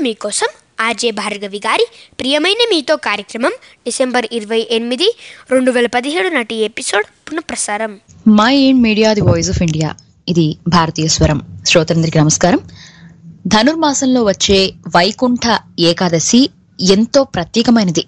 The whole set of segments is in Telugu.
మీకోసం ఆర్జే భార్గవి గారి ప్రియమైన మీతో కార్యక్రమం డిసెంబర్ ఇరవై ఎనిమిది రెండు వేల పదిహేడు నాటి ఎపిసోడ్ పునఃప్రసారం MyInd media the voice of India ఇది భారతీయ స్వరం శ్రోతలందరికీ నమస్కారం ధనుర్మాసంలో వచ్చే వైకుంఠ ఏకాదశి ఎంతో ప్రత్యేకమైనది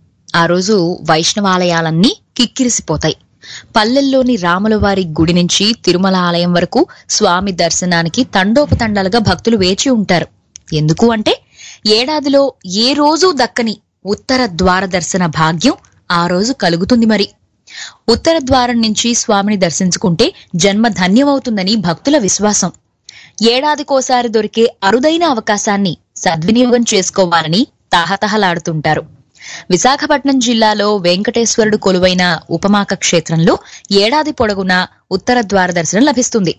ఆ రోజు వైష్ణవాలయాలన్నీ కిక్కిరిసిపోతాయి పల్లెల్లోని రాములవారి గుడి నుంచి తిరుమల ఆలయం వరకు స్వామి దర్శనానికి తండోపతండాలుగా భక్తులు వేచి ఉంటారు ఎందుకు అంటే ఏడాదిలో ఏ రోజు దక్కని ఉత్తర ద్వార దర్శన భాగ్యం ఆ రోజు కలుగుతుంది మరి ఉత్తర ద్వారం నుంచి స్వామిని దర్శించుకుంటే జన్మ ధన్యమవుతుందని భక్తుల విశ్వాసం ఏడాదికోసారి దొరికే అరుదైన అవకాశాన్ని సద్వినియోగం చేసుకోవాలని తహతహలాడుతుంటారు విశాఖపట్నం జిల్లాలో వెంకటేశ్వరుడు కొలువైన ఉపమాక క్షేత్రంలో ఏడాది పొడవునా ఉత్తర ద్వార దర్శనం లభిస్తుంది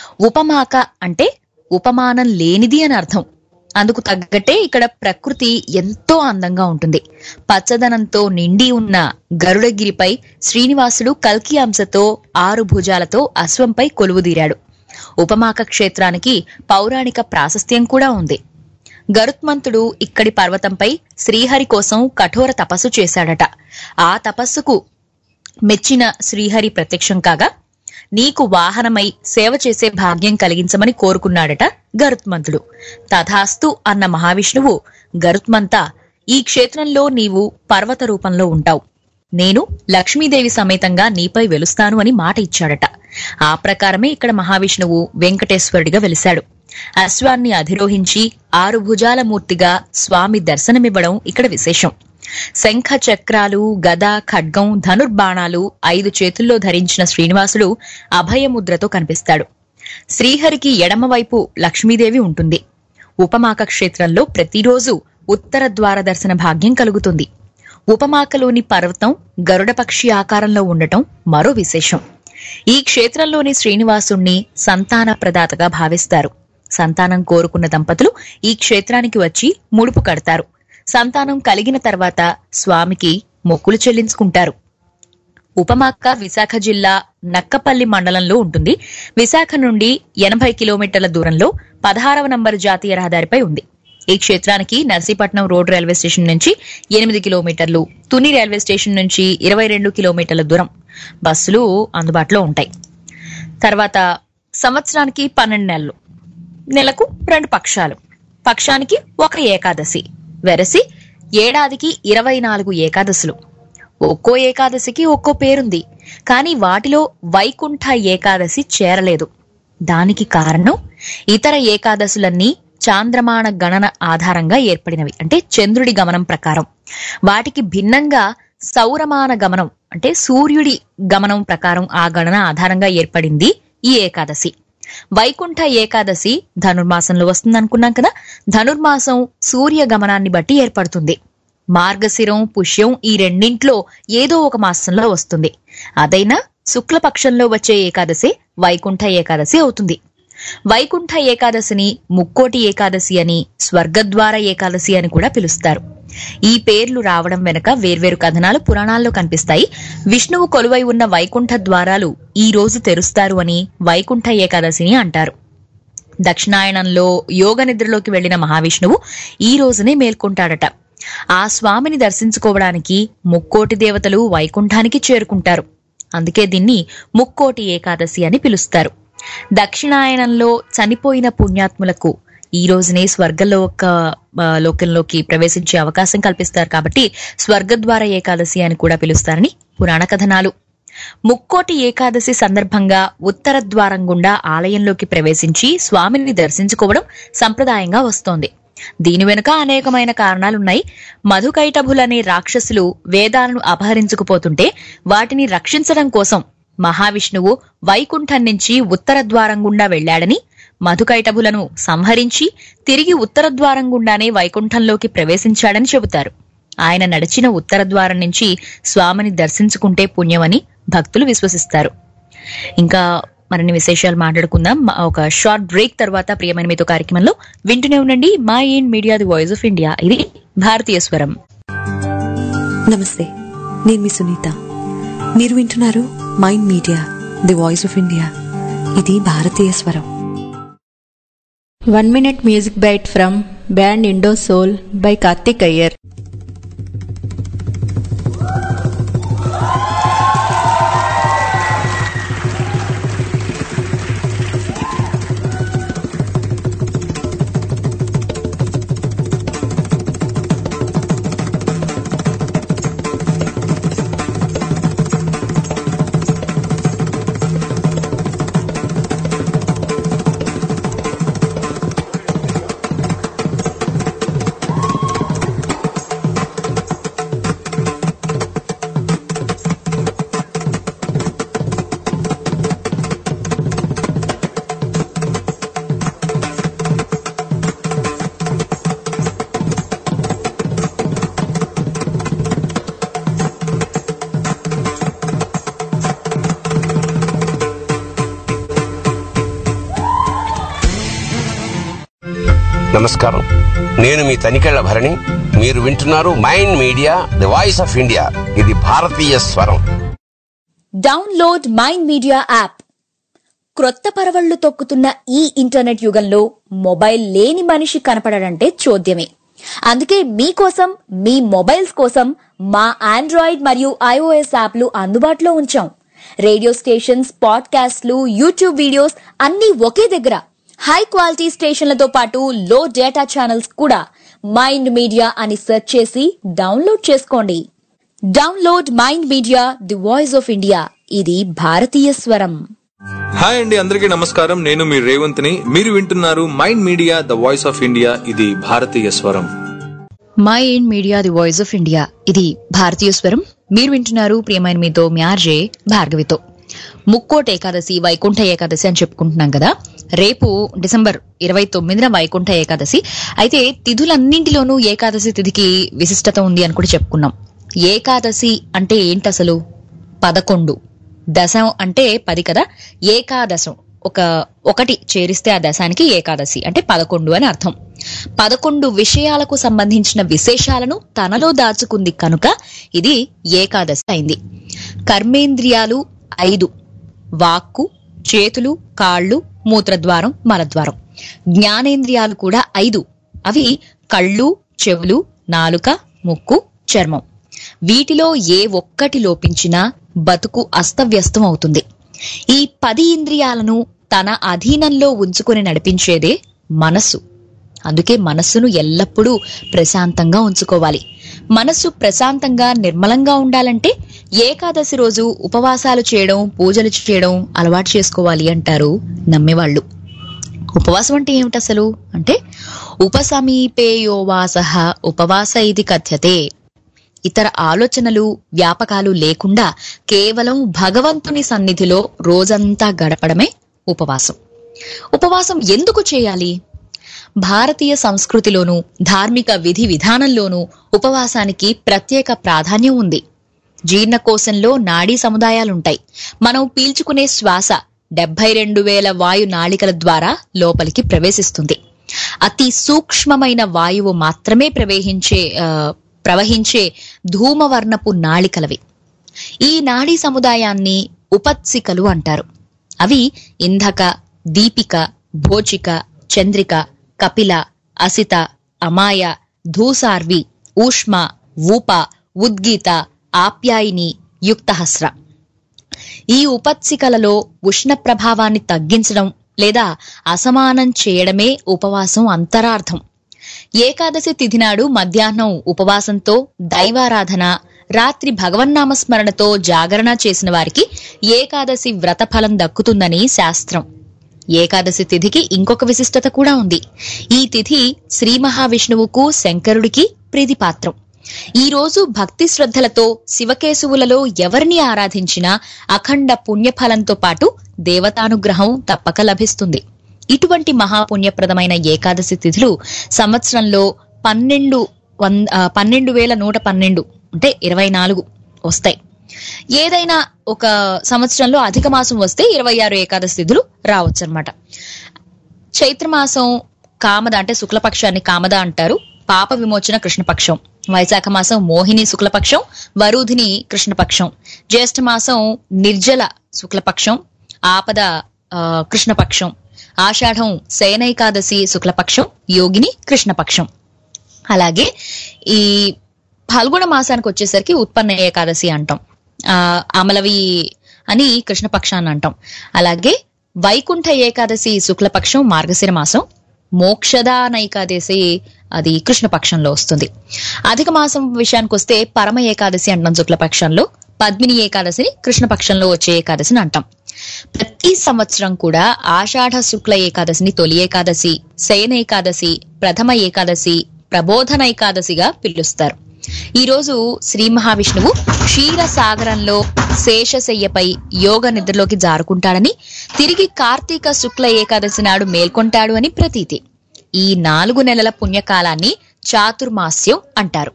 ఉపమాక అంటే ఉపమానం లేనిది అని అర్థం అందుకు తగ్గట్టే ఇక్కడ ప్రకృతి ఎంతో అందంగా ఉంటుంది పచ్చదనంతో నిండి ఉన్న గరుడగిరిపై శ్రీనివాసుడు కల్కి అంశతో ఆరు భుజాలతో అశ్వంపై కొలువుదీరాడు ఉపమాక క్షేత్రానికి పౌరాణిక ప్రాశస్త్యం కూడా ఉంది గరుత్మంతుడు ఇక్కడి పర్వతంపై శ్రీహరి కోసం కఠోర తపస్సు చేశాడట ఆ తపస్సుకు మెచ్చిన శ్రీహరి ప్రత్యక్షం కాగా నీకు వాహనమై సేవ చేసే భాగ్యం కలిగించమని కోరుకున్నాడట గరుత్మంతుడు తథాస్తు అన్న మహావిష్ణువు గరుత్మంత ఈ క్షేత్రంలో నీవు పర్వత రూపంలో ఉంటావు నేను లక్ష్మీదేవి సమేతంగా నీపై వెలుస్తాను అని మాట ఇచ్చాడట ఆ ప్రకారమే ఇక్కడ మహావిష్ణువు వెంకటేశ్వరుడిగా వెలిశాడు అశ్వాన్ని అధిరోహించి ఆరు భుజాల మూర్తిగా స్వామి దర్శనమివ్వడం ఇక్కడ విశేషం శంఖ చక్రాలు గద ఖడ్గం ధనుర్బాణాలు ఐదు చేతుల్లో ధరించిన శ్రీనివాసుడు అభయముద్రతో కనిపిస్తాడు శ్రీహరికి ఎడమవైపు లక్ష్మీదేవి ఉంటుంది ఉపమాక క్షేత్రంలో ప్రతిరోజు ఉత్తర ద్వార దర్శన భాగ్యం కలుగుతుంది ఉపమాకలోని పర్వతం గరుడ పక్షి ఆకారంలో ఉండటం మరో విశేషం ఈ క్షేత్రంలోని శ్రీనివాసుణ్ణి సంతాన ప్రదాతగా భావిస్తారు సంతానం కోరుకున్న దంపతులు ఈ క్షేత్రానికి వచ్చి ముడుపు కడతారు సంతానం కలిగిన తర్వాత స్వామికి మొక్కులు చెల్లించుకుంటారు ఉపమాక్క విశాఖ జిల్లా నక్కపల్లి మండలంలో ఉంటుంది విశాఖ నుండి ఎనభై కిలోమీటర్ల దూరంలో పదహారవ నంబరు జాతీయ రహదారిపై ఉంది ఈ క్షేత్రానికి నర్సీపట్నం రోడ్ రైల్వే స్టేషన్ నుంచి ఎనిమిది కిలోమీటర్లు తుని రైల్వే స్టేషన్ నుంచి ఇరవై రెండు కిలోమీటర్ల దూరం బస్సులు అందుబాటులో ఉంటాయి తర్వాత సంవత్సరానికి పన్నెండు నెలలు నెలకు రెండు పక్షాలు పక్షానికి ఒక ఏకాదశి వెరసి ఏడాదికి ఇరవై నాలుగు ఏకాదశులు ఒక్కో ఏకాదశికి ఒక్కో పేరుంది కానీ వాటిలో వైకుంఠ ఏకాదశి చేరలేదు దానికి కారణం ఇతర ఏకాదశులన్నీ చాంద్రమాణ గణన ఆధారంగా ఏర్పడినవి అంటే చంద్రుడి గమనం ప్రకారం వాటికి భిన్నంగా సౌరమాన గమనం అంటే సూర్యుడి గమనం ప్రకారం ఆ గణన ఆధారంగా ఏర్పడింది ఈ ఏకాదశి వైకుంఠ ఏకాదశి ధనుర్మాసంలో వస్తుంది అనుకున్నాం కదా ధనుర్మాసం సూర్య గమనాన్ని బట్టి ఏర్పడుతుంది మార్గశిరం పుష్యం ఈ రెండింట్లో ఏదో ఒక మాసంలో వస్తుంది అదైనా శుక్లపక్షంలో వచ్చే ఏకాదశి వైకుంఠ ఏకాదశి అవుతుంది వైకుంఠ ఏకాదశిని ముక్కోటి ఏకాదశి అని స్వర్గద్వార ఏకాదశి అని కూడా పిలుస్తారు ఈ పేర్లు రావడం వెనుక వేర్వేరు కథనాలు పురాణాల్లో కనిపిస్తాయి విష్ణువు కొలువై ఉన్న వైకుంఠ ద్వారాలు ఈ రోజు తెరుస్తారు అని వైకుంఠ ఏకాదశిని అంటారు దక్షిణాయనంలో యోగ నిద్రలోకి వెళ్లిన మహావిష్ణువు ఈ రోజునే మేల్కొంటాడట ఆ స్వామిని దర్శించుకోవడానికి ముక్కోటి దేవతలు వైకుంఠానికి చేరుకుంటారు అందుకే దీన్ని ముక్కోటి ఏకాదశి అని పిలుస్తారు దక్షిణాయనంలో చనిపోయిన పుణ్యాత్ములకు ఈ రోజునే స్వర్గలోక ఆ, లోకంలోకి ప్రవేశించే అవకాశం కల్పిస్తారు కాబట్టి స్వర్గద్వార ఏకాదశి అని కూడా పిలుస్తారని పురాణ కథనాలు ముక్కోటి ఏకాదశి సందర్భంగా ఉత్తర ద్వారం గుండా ఆలయంలోకి ప్రవేశించి స్వామిని దర్శించుకోవడం సంప్రదాయంగా వస్తోంది దీని వెనుక అనేకమైన కారణాలున్నాయి మధుకైటభులనే రాక్షసులు వేదాలను అపహరించుకుపోతుంటే వాటిని రక్షించడం కోసం మహావిష్ణువు వైకుంఠం నుంచి ఉత్తర ద్వారం గుండా వెళ్లాడని మధుకైటభులను సంహరించి తిరిగి ఉత్తర ద్వారం గుండానే వైకుంఠంలోకి ప్రవేశించాడని చెబుతారు ఆయన నడిచిన ఉత్తర ద్వారం నుంచి స్వామిని దర్శించుకుంటే పుణ్యమని భక్తులు విశ్వసిస్తారు ఇంకా మరిన్ని విశేషాలు మాట్లాడుకుందాం మ- ఒక షార్ట్ బ్రేక్ తర్వాత ప్రియమైన మీతో కార్యక్రమంలో వింటూనే ఉండండి MyInd media the voice of India ఇది భారతీయ స్వరం నమస్తే నేను మీ సునీత మీరు వింటున్నారు MyInd media the voice of India ఇది భారతీయ స్వరం One minute music bite from band Indo Soul by Karthik Iyer నమస్కారం నేను మీ తనికెళ్ల భరణి మీరు వింటున్నారు MyInd media the voice of India ఇది భారతీయ స్వరం డౌన్లోడ్ మైండ్ మీడియా యాప్ క్రొత్త పరవళ్లు తొక్కుతున్న ఈ ఇంటర్నెట్ యుగంలో మొబైల్ లేని మనిషి కనపడడంటే చోద్యమే అందుకే మీకోసం మీ మొబైల్స్ కోసం మా ఆండ్రాయిడ్ మరియు ఐఓఎస్ యాప్లు అందుబాటులో ఉంచాం రేడియో స్టేషన్స్ పాడ్కాస్ట్లు యూట్యూబ్ వీడియోస్ అన్నీ ఒకే దగ్గర హై క్వాలిటీ స్టేషన్లతో పాటు లో డేటా ఛానల్స్ కూడా మైండ్ మీడియా అని సెర్చ్ చేసి డౌన్లోడ్ చేసుకోండి download MyInd media the voice of India ఇది భారతీయ స్వరం హాయ్ అండి అందరికీ నమస్కారం నేను మీ రేవంత్ని మీరు వింటున్నారు MyInd media the voice of India ఇది భారతీయ స్వరం MyInd media the voice of India ఇది భారతీయ స్వరం మీరు వింటున్నారు ప్రియమైన మీతో మ్యార్జే భార్గవితో ముక్కోట ఏకాదశి వైకుంఠ ఏకాదశి అని చెప్పుకుంటున్నాం కదా రేపు డిసెంబర్ ఇరవై తొమ్మిదిన వైకుంఠ ఏకాదశి అయితే తిథులన్నింటిలోనూ ఏకాదశి తిథికి విశిష్టత ఉంది అని కూడా చెప్పుకున్నాం ఏకాదశి అంటే ఏంటి అసలు పదకొండు దశం అంటే పది కదా ఏకాదశం ఒక ఒకటి చేరిస్తే ఆ దశానికి ఏకాదశి అంటే పదకొండు అని అర్థం పదకొండు విషయాలకు సంబంధించిన విశేషాలను తనలో దాచుకుంది కనుక ఇది ఏకాదశి అయింది కర్మేంద్రియాలు ఐదు వాక్కు చేతులు కాళ్ళు మూత్రద్వారం మలద్వారం జ్ఞానేంద్రియాలు కూడా ఐదు అవి కళ్ళు చెవులు నాలుక ముక్కు చర్మం వీటిలో ఏ ఒక్కటి లోపించినా బతుకు అస్తవ్యస్తం అవుతుంది ఈ పది ఇంద్రియాలను తన అధీనంలో ఉంచుకొని నడిపించేదే మనస్సు అందుకే మనస్సును ఎల్లప్పుడూ ప్రశాంతంగా ఉంచుకోవాలి మనస్సు ప్రశాంతంగా నిర్మలంగా ఉండాలంటే ఏకాదశి రోజు ఉపవాసాలు చేయడం పూజలు చేయడం అలవాటు చేసుకోవాలి అంటారు నమ్మేవాళ్ళు ఉపవాసం అంటే ఏమిటి అసలు అంటే ఉపసమీపేయోవాస ఉపవాస ఇది కథ్యతే ఇతర ఆలోచనలు వ్యాపకాలు లేకుండా కేవలం భగవంతుని సన్నిధిలో రోజంతా గడపడమే ఉపవాసం ఉపవాసం ఎందుకు చేయాలి భారతీయ సంస్కృతిలోనూ ధార్మిక విధి విధానంలోనూ ఉపవాసానికి ప్రత్యేక ప్రాధాన్యం ఉంది జీర్ణకోశంలో నాడీ సముదాయాలుంటాయి మనం పీల్చుకునే శ్వాస డెబ్బై రెండు వేల వాయు నాళికల ద్వారా లోపలికి ప్రవేశిస్తుంది అతి సూక్ష్మమైన వాయువు మాత్రమే ప్రవహించే ఆ, ప్రవహించే ధూమవర్ణపు నాళికలవి ఈ నాడీ సముదాయాన్ని ఉపత్సికలు అంటారు అవి ఇంధక దీపిక భోచిక చంద్రిక కపిల అసిత అమాయ ధూసార్వి ఊష్మ ఊప ఉద్గీత ఆప్యాయిని యుక్తహస్ర ఈ ఉపత్సికలలో ఉష్ణ ప్రభావాన్ని తగ్గించడం లేదా అసమానం చేయడమే ఉపవాసం అంతరార్థం ఏకాదశి తిథి నాడు మధ్యాహ్నం ఉపవాసంతో దైవారాధన రాత్రి భగవన్నామస్మరణతో జాగరణ చేసిన వారికి ఏకాదశి వ్రత ఫలం దక్కుతుందని శాస్త్రం ఏకాదశి తిథికి ఇంకొక విశిష్టత కూడా ఉంది ఈ తిథి శ్రీ మహావిష్ణువుకు శంకరుడికి ప్రీతిపాత్రం ఈ రోజు భక్తి శ్రద్ధలతో శివకేశవులలో ఎవరిని ఆరాధించినా అఖండ పుణ్యఫలంతో పాటు దేవతానుగ్రహం తప్పక లభిస్తుంది ఇటువంటి మహాపుణ్యప్రదమైన ఏకాదశి తిథులు సంవత్సరంలో పన్నెండు వంద ఆ, పన్నెండు వేల నూట పన్నెండు అంటే ఇరవై నాలుగు వస్తాయి ఏదైనా ఒక సంవత్సరంలో అధిక మాసం వస్తే ఇరవై ఆరు ఏకాదశి తిథులు రావచ్చు అనమాట చైత్రమాసం కామద అంటే శుక్లపక్షాన్ని కామద అంటారు పాప విమోచన కృష్ణపక్షం వైశాఖ మాసం మోహిని శుక్లపక్షం వరుధిని కృష్ణపక్షం జ్యేష్ఠ మాసం నిర్జల శుక్లపక్షం ఆపద ఆ, కృష్ణపక్షం ఆషాఢం శయనైకాదశి శుక్లపక్షం యోగిని కృష్ణపక్షం అలాగే ఈ ఫల్గుణ మాసానికి వచ్చేసరికి ఉత్పన్న ఏకాదశి అంటాం ఆ అమలవి అని కృష్ణపక్షాన్ని అంటాం అలాగే వైకుంఠ ఏకాదశి శుక్లపక్షం మార్గశిర మాసం మోక్షదాన ఏకాదశి అది కృష్ణపక్షంలో వస్తుంది అధిక మాసం విషయానికి వస్తే పరమ ఏకాదశి అంటాం శుక్లపక్షంలో పద్మిని ఏకాదశిని కృష్ణపక్షంలో వచ్చే ఏకాదశిని అంటాం ప్రతి సంవత్సరం కూడా ఆషాఢ శుక్ల ఏకాదశిని తొలి ఏకాదశి శయన ఏకాదశి ప్రథమ ఏకాదశి ప్రబోధన ఏకాదశిగా పిలుస్తారు ఈ రోజు శ్రీ మహావిష్ణువు క్షీర సాగరంలో శేషశయ్యపై యోగ నిద్రలోకి జారుకుంటాడని తిరిగి కార్తీక శుక్ల ఏకాదశి నాడు మేల్కొంటాడు అని ప్రతీతి ఈ నాలుగు నెలల పుణ్యకాలాన్ని చాతుర్మాస్యం అంటారు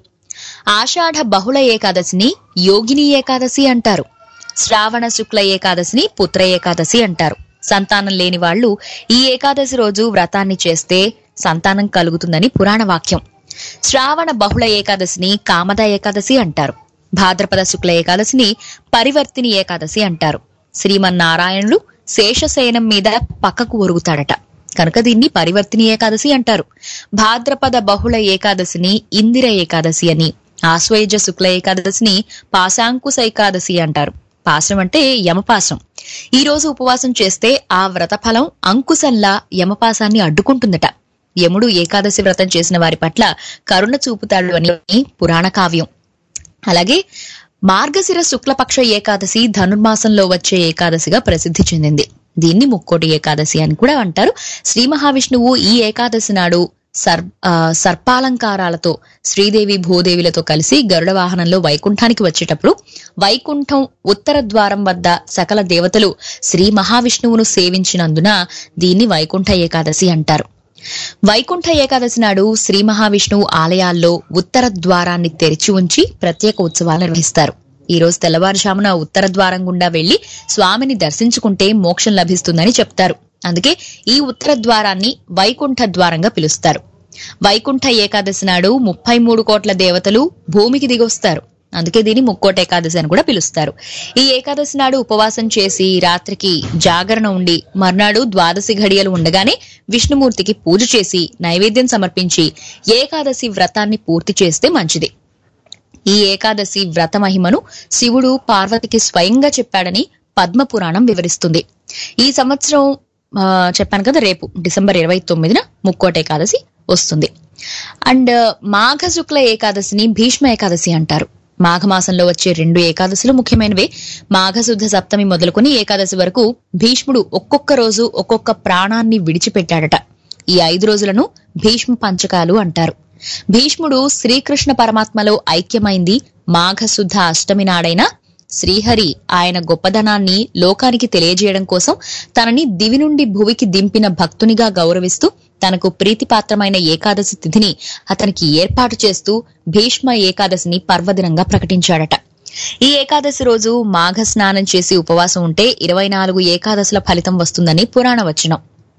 ఆషాఢ బహుళ ఏకాదశిని యోగిని ఏకాదశి అంటారు శ్రావణ శుక్ల ఏకాదశిని పుత్ర ఏకాదశి అంటారు సంతానం లేని వాళ్ళు ఈ ఏకాదశి రోజు వ్రతాన్ని చేస్తే సంతానం కలుగుతుందని పురాణ వాక్యం శ్రావణ బహుళ ఏకాదశిని కామద ఏకాదశి అంటారు భాద్రపద శుక్ల ఏకాదశిని పరివర్తిని ఏకాదశి అంటారు శ్రీమన్నారాయణుడు శేషశయనం మీద పక్కకు ఒరుగుతాడట కనుక దీన్ని పరివర్తిని ఏకాదశి అంటారు భాద్రపద బహుళ ఏకాదశిని ఇందిర ఏకాదశి అని ఆశ్వయుజ శుక్ల ఏకాదశిని పాశాంకుశ ఏకాదశి అంటారు పాశం అంటే యమపాశం ఈ రోజు ఉపవాసం చేస్తే ఆ వ్రత ఫలం అంకుశంలా యమపాశాన్ని అడ్డుకుంటుందట యముడు ఏకాదశి వ్రతం చేసిన వారి పట్ల కరుణ చూపుతాడు అని పురాణ కావ్యం అలాగే మార్గశిర శుక్లపక్ష ఏకాదశి ధనుర్మాసంలో వచ్చే ఏకాదశిగా ప్రసిద్ధి చెందింది దీన్ని ముక్కోటి ఏకాదశి అని కూడా అంటారు శ్రీ మహావిష్ణువు ఈ ఏకాదశి నాడు సర్ ఆ, సర్పాలంకారాలతో శ్రీదేవి భూదేవిలతో కలిసి గరుడ వాహనంలో వైకుంఠానికి వచ్చేటప్పుడు వైకుంఠం ఉత్తర ద్వారం వద్ద సకల దేవతలు శ్రీ మహావిష్ణువును సేవించినందున దీన్ని వైకుంఠ ఏకాదశి అంటారు వైకుంఠ ఏకాదశి నాడు శ్రీ మహావిష్ణువు ఆలయాల్లో ఉత్తర ద్వారాన్ని తెరిచి ఉంచి ప్రత్యేక ఉత్సవాలు నిర్వహిస్తారు ఈ రోజు తెల్లవారుజామున ఉత్తర ద్వారం గుండా వెళ్లి స్వామిని దర్శించుకుంటే మోక్షం లభిస్తుందని చెప్తారు అందుకే ఈ ఉత్తర ద్వారాన్ని వైకుంఠ ద్వారంగా పిలుస్తారు వైకుంఠ ఏకాదశి నాడు ముప్పై మూడు కోట్ల దేవతలు భూమికి దిగొస్తారు అందుకే దీన్ని ముక్కోట ఏకాదశి అని కూడా పిలుస్తారు ఈ ఏకాదశి నాడు ఉపవాసం చేసి రాత్రికి జాగరణ ఉండి మర్నాడు ద్వాదశి ఘడియలు ఉండగానే విష్ణుమూర్తికి పూజ చేసి నైవేద్యం సమర్పించి ఏకాదశి వ్రతాన్ని పూర్తి చేస్తే మంచిది ఈ ఏకాదశి వ్రత మహిమను శివుడు పార్వతికి స్వయంగా చెప్పాడని పద్మపురాణం వివరిస్తుంది ఈ సంవత్సరం ఆ, చెప్పాను కదా రేపు డిసెంబర్ ఇరవై తొమ్మిదిన ముక్కోట ఏకాదశి వస్తుంది అండ్ మాఘ శుక్ల ఏకాదశిని భీష్మ ఏకాదశి అంటారు మాఘమాసంలో వచ్చే రెండు ఏకాదశులు ముఖ్యమైనవే మాఘశుద్ధ సప్తమి మొదలుకొని ఏకాదశి వరకు భీష్ముడు ఒక్కొక్క రోజు ఒక్కొక్క ప్రాణాన్ని విడిచిపెట్టాడట ఈ ఐదు రోజులను భీష్మ పంచకాలు అంటారు భీష్ముడు శ్రీకృష్ణ పరమాత్మలో ఐక్యమైంది మాఘశుద్ధ అష్టమి నాడైనా శ్రీహరి ఆయన గొప్పదనాన్ని లోకానికి తెలియజేయడం కోసం తనని దివి నుండి భువికి దింపిన భక్తునిగా గౌరవిస్తూ తనకు ప్రీతిపాత్రమైన ఏకాదశి తిథిని అతనికి ఏర్పాటు చేస్తూ భీష్మ ఏకాదశిని పర్వదినంగా ప్రకటించాడట ఈ ఏకాదశి రోజు మాఘ స్నానం చేసి ఉపవాసం ఉంటే ఇరవై నాలుగు ఏకాదశుల ఫలితం వస్తుందని పురాణ వచనం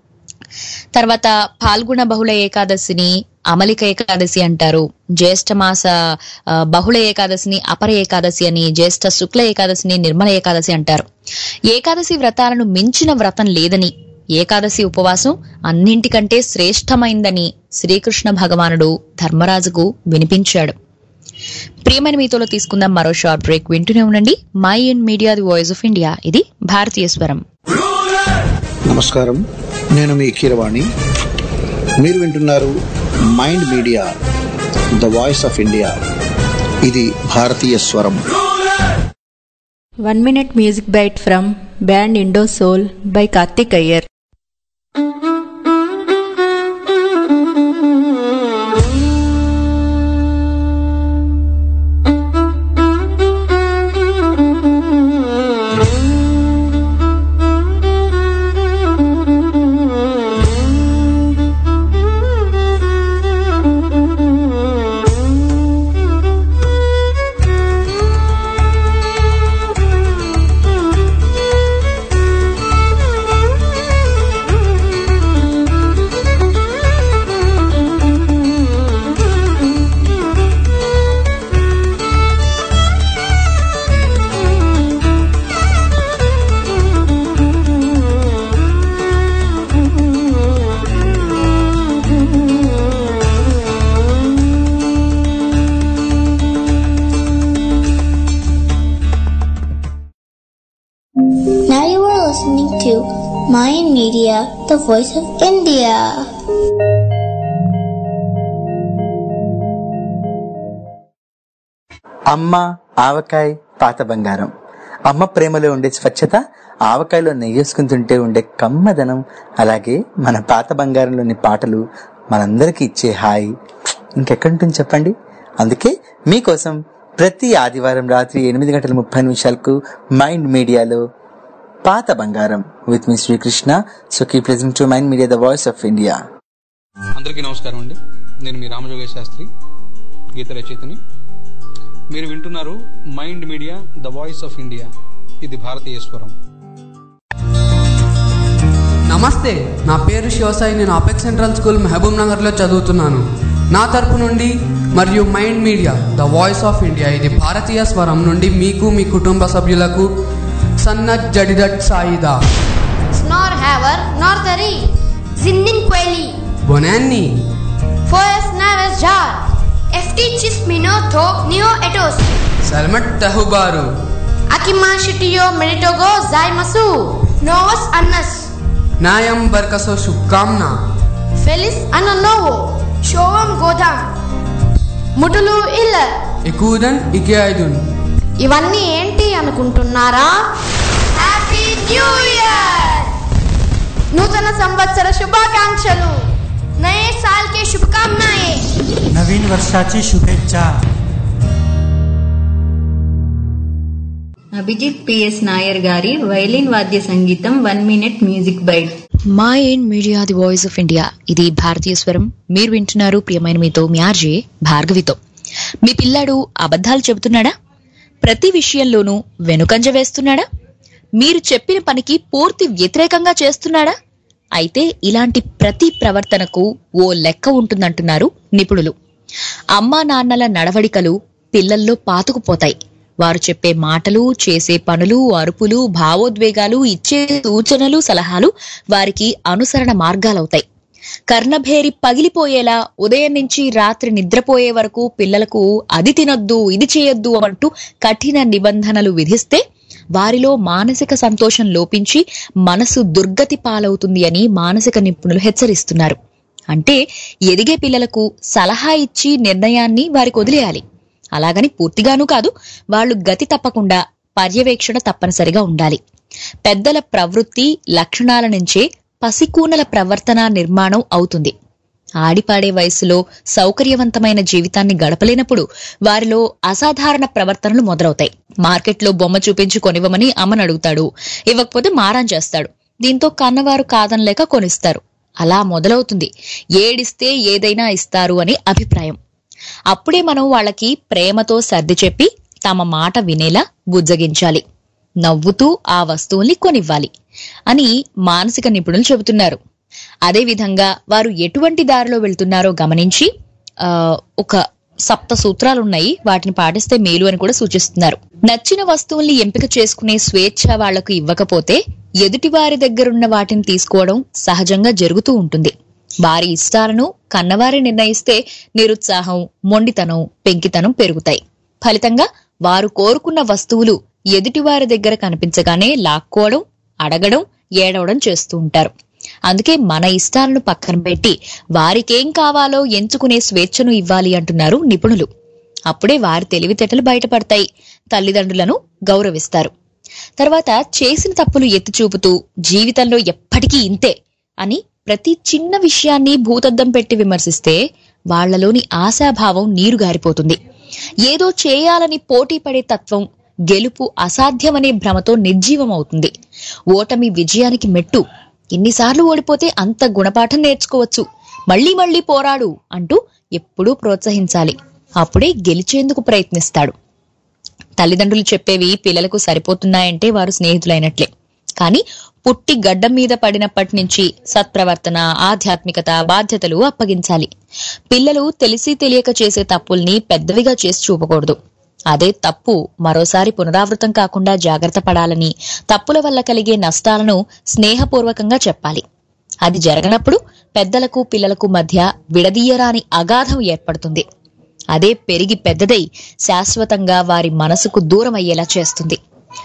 తర్వాత పాల్గొన బహుళ ఏకాదశిని అమలిక ఏకాదశి అంటారు జ్యేష్ఠ మాస ఆ, బహుళ ఏకాదశిని అపర ఏకాదశి అని జ్యేష్ఠ శుక్ల ఏకాదశిని నిర్మల ఏకాదశి అంటారు ఏకాదశి వ్రతాలను మించిన వ్రతం లేదని ఏకాదశి ఉపవాసం అన్నింటికంటే శ్రేష్టమైందని శ్రీకృష్ణ భగవానుడు ధర్మరాజుకు వినిపించాడు ప్రియమైన మీతోలో తీసుకుందాం మరో షార్ట్ బ్రేక్ వింటూనే ఉండండి MyInd media the voice of India ఇది భారతీయ స్వరం నమస్కారం నేను మీ కీరవాణి మీరు వింటున్నారు MyInd media the voice of India ఇది భారతీయ స్వరం One minute music bite from band Indo Soul by Karthik Iyer. Thank you. Mind Media, the voice of India. అమ్మ ఆవకాయ పాత బంగారం అమ్మ ప్రేమలో ఉండే స్వచ్ఛత ఆవకాయలో నెయ్యేసుకుంటుంటే ఉండే కమ్మదనం అలాగే మన పాత బంగారంలోని పాటలు మనందరికీ ఇచ్చే హాయి ఇంకెక్కడుంటుంది చెప్పండి అందుకే మీకోసం ప్రతి ఆదివారం రాత్రి ఎనిమిది గంటల ముప్పై నిమిషాలకు మైండ్ మీడియాలో పాత బంగారం విత్ మీ Srikrishna so keep listening to MyInd media the voice of India అందరికీ నమస్కారం అండి నేను మీ రామజోగేశ్ శాస్త్రి గీత రచయితని మీరు వింటున్నారు MyInd media the voice of India ఇది భారతీయ స్వరం నమస్తే నా పేరు శివసాయి నేను అపెక్ సెంట్రల్ స్కూల్ మహబూబ్ నగర్లో చదువుతున్నాను నా తరపు నుండి మరియు MyInd media the voice of India ఇది భారతీయ స్వరం నుండి మీకు మీ కుటుంబ సభ్యులకు Sanath జడిదట్ Saida Snorhaver, Northeri, Zinnin Quelli, బొనాన్ని Foes Naves Jar, FT Chisminoto, Neo Etos, సల్మట్ తహుబారు Akima Shitio Menitogo Zaimasu, Novus Annas, న్యాయం బర్కసో శుభకామ్నా Felis Ananovo, Shovam Godam, ముటులు ఇల్ల ఎక్కువదన్ ఇకే ఐదున్ ఇవన్నీ ఏంటి అనుకుంటున్నారా హ్యాపీ న్యూ ఇయర్ నూతన సంవత్సర శుభాకాంక్షలు నయే సాల్ కే శుభకామనాయే नवीन वर्षाची शुभेच्छा అభిజిత్ పిఎస్ నాయర్ గారి వైలిన్ వాద్య సంగీతం one minute music bite MyInd media the voice of India ఇది భారతీయ స్వరం మీరు వింటున్నారు ప్రియమైన మీతో మీ ఆర్జే భార్గవితో మీ పిల్లాడు అబద్ధాలు చెబుతున్నాడా ప్రతి విషయంలోనూ వెనుకంజ వేస్తున్నాడా మీరు చెప్పిన పనికి పూర్తి వ్యతిరేకంగా చేస్తున్నాడా అయితే ఇలాంటి ప్రతి ప్రవర్తనకు ఓ లెక్క ఉంటుందంటున్నారు నిపుణులు అమ్మా నాన్నల నడవడికలు పిల్లల్లో పాతుకుపోతాయి వారు చెప్పే మాటలు చేసే పనులు అరుపులు భావోద్వేగాలు ఇచ్చే సూచనలు సలహాలు వారికి అనుసరణ మార్గాలవుతాయి కర్ణభేరి పగిలిపోయేలా ఉదయం నుంచి రాత్రి నిద్రపోయే వరకు పిల్లలకు అది తినొద్దు ఇది చేయొద్దు అంటూ కఠిన నిబంధనలు విధిస్తే వారిలో మానసిక సంతోషం లోపించి మనసు దుర్గతి పాలవుతుంది అని మానసిక నిపుణులు హెచ్చరిస్తున్నారు అంటే ఎదిగే పిల్లలకు సలహా ఇచ్చి నిర్ణయాన్ని వారికి వదిలేయాలి అలాగని పూర్తిగానూ కాదు వాళ్ళు గతి తప్పకుండా పర్యవేక్షణ తప్పనిసరిగా ఉండాలి పెద్దల ప్రవృత్తి లక్షణాల నుంచే పసికూనల ప్రవర్తన నిర్మాణం అవుతుంది ఆడిపాడే వయసులో సౌకర్యవంతమైన జీవితాన్ని గడపలేనప్పుడు వారిలో అసాధారణ ప్రవర్తనలు మొదలవుతాయి మార్కెట్లో బొమ్మ చూపించి కొనివ్వమని అమ్మని అడుగుతాడు ఇవ్వకపోతే మారం చేస్తాడు దీంతో కన్నవారు కాదనలేక కొనిస్తారు అలా మొదలవుతుంది ఏడిస్తే ఏదైనా ఇస్తారు అని అభిప్రాయం అప్పుడే మనం వాళ్ళకి ప్రేమతో సర్ది చెప్పి తమ మాట వినేలా బుజ్జగించాలి నవ్వుతూ ఆ వస్తువుల్ని కొనివ్వాలి అని మానసిక నిపుణులు చెబుతున్నారు అదే విధంగా వారు ఎటువంటి దారిలో వెళ్తున్నారో గమనించి ఆ, ఒక సప్త సూత్రాలు ఉన్నాయి వాటిని పాటిస్తే మేలు అని కూడా సూచిస్తున్నారు నచ్చిన వస్తువుల్ని ఎంపిక చేసుకునే స్వేచ్ఛ వాళ్లకు ఇవ్వకపోతే ఎదుటి వారి దగ్గరున్న వాటిని తీసుకోవడం సహజంగా జరుగుతూ ఉంటుంది వారి ఇష్టాలను కన్నవారి నిర్ణయిస్తే నిరుత్సాహం మొండితనం పెంకితనం పెరుగుతాయి ఫలితంగా వారు కోరుకున్న వస్తువులు ఎదుటివారి దగ్గర కనిపించగానే లాక్కోవడం అడగడం ఏడవడం చేస్తూ ఉంటారు అందుకే మన ఇష్టాలను పక్కన పెట్టి వారికేం కావాలో ఎంచుకునే స్వేచ్ఛను ఇవ్వాలి అంటున్నారు నిపుణులు అప్పుడే వారి తెలివితేటలు బయటపడతాయి తల్లిదండ్రులను గౌరవిస్తారు తర్వాత చేసిన తప్పులు ఎత్తి చూపుతూ జీవితంలో ఎప్పటికీ ఇంతే అని ప్రతి చిన్న విషయాన్ని భూతద్దం పెట్టి విమర్శిస్తే వాళ్లలోని ఆశాభావం నీరు గారిపోతుంది ఏదో చేయాలని పోటీ పడే తత్వం గెలుపు అసాధ్యమనే భ్రమతో నిర్జీవం అవుతుంది ఓటమి విజయానికి మెట్టు ఇన్నిసార్లు ఓడిపోతే అంత గుణపాఠం నేర్చుకోవచ్చు మళ్ళీ మళ్ళీ పోరాడు అంటూ ఎప్పుడూ ప్రోత్సహించాలి అప్పుడే గెలిచేందుకు ప్రయత్నిస్తాడు తల్లిదండ్రులు చెప్పేవి పిల్లలకు సరిపోతున్నాయంటే వారు స్నేహితులైనట్లే కానీ పుట్టి గడ్డం మీద పడినప్పటి నుంచి సత్ప్రవర్తన ఆధ్యాత్మికత బాధ్యతలు అప్పగించాలి పిల్లలు తెలిసి తెలియక చేసే తప్పుల్ని పెద్దవిగా చేసి చూపకూడదు అదే తప్పు మరోసారి పునరావృతం కాకుండా జాగ్రత్త పడాలని తప్పుల వల్ల కలిగే నష్టాలను స్నేహపూర్వకంగా చెప్పాలి అది జరగనప్పుడు పెద్దలకు పిల్లలకు మధ్య విడదీయరాని అగాధం ఏర్పడుతుంది అదే పెరిగి పెద్దదై శాశ్వతంగా వారి మనసుకు దూరం అయ్యేలా చేస్తుంది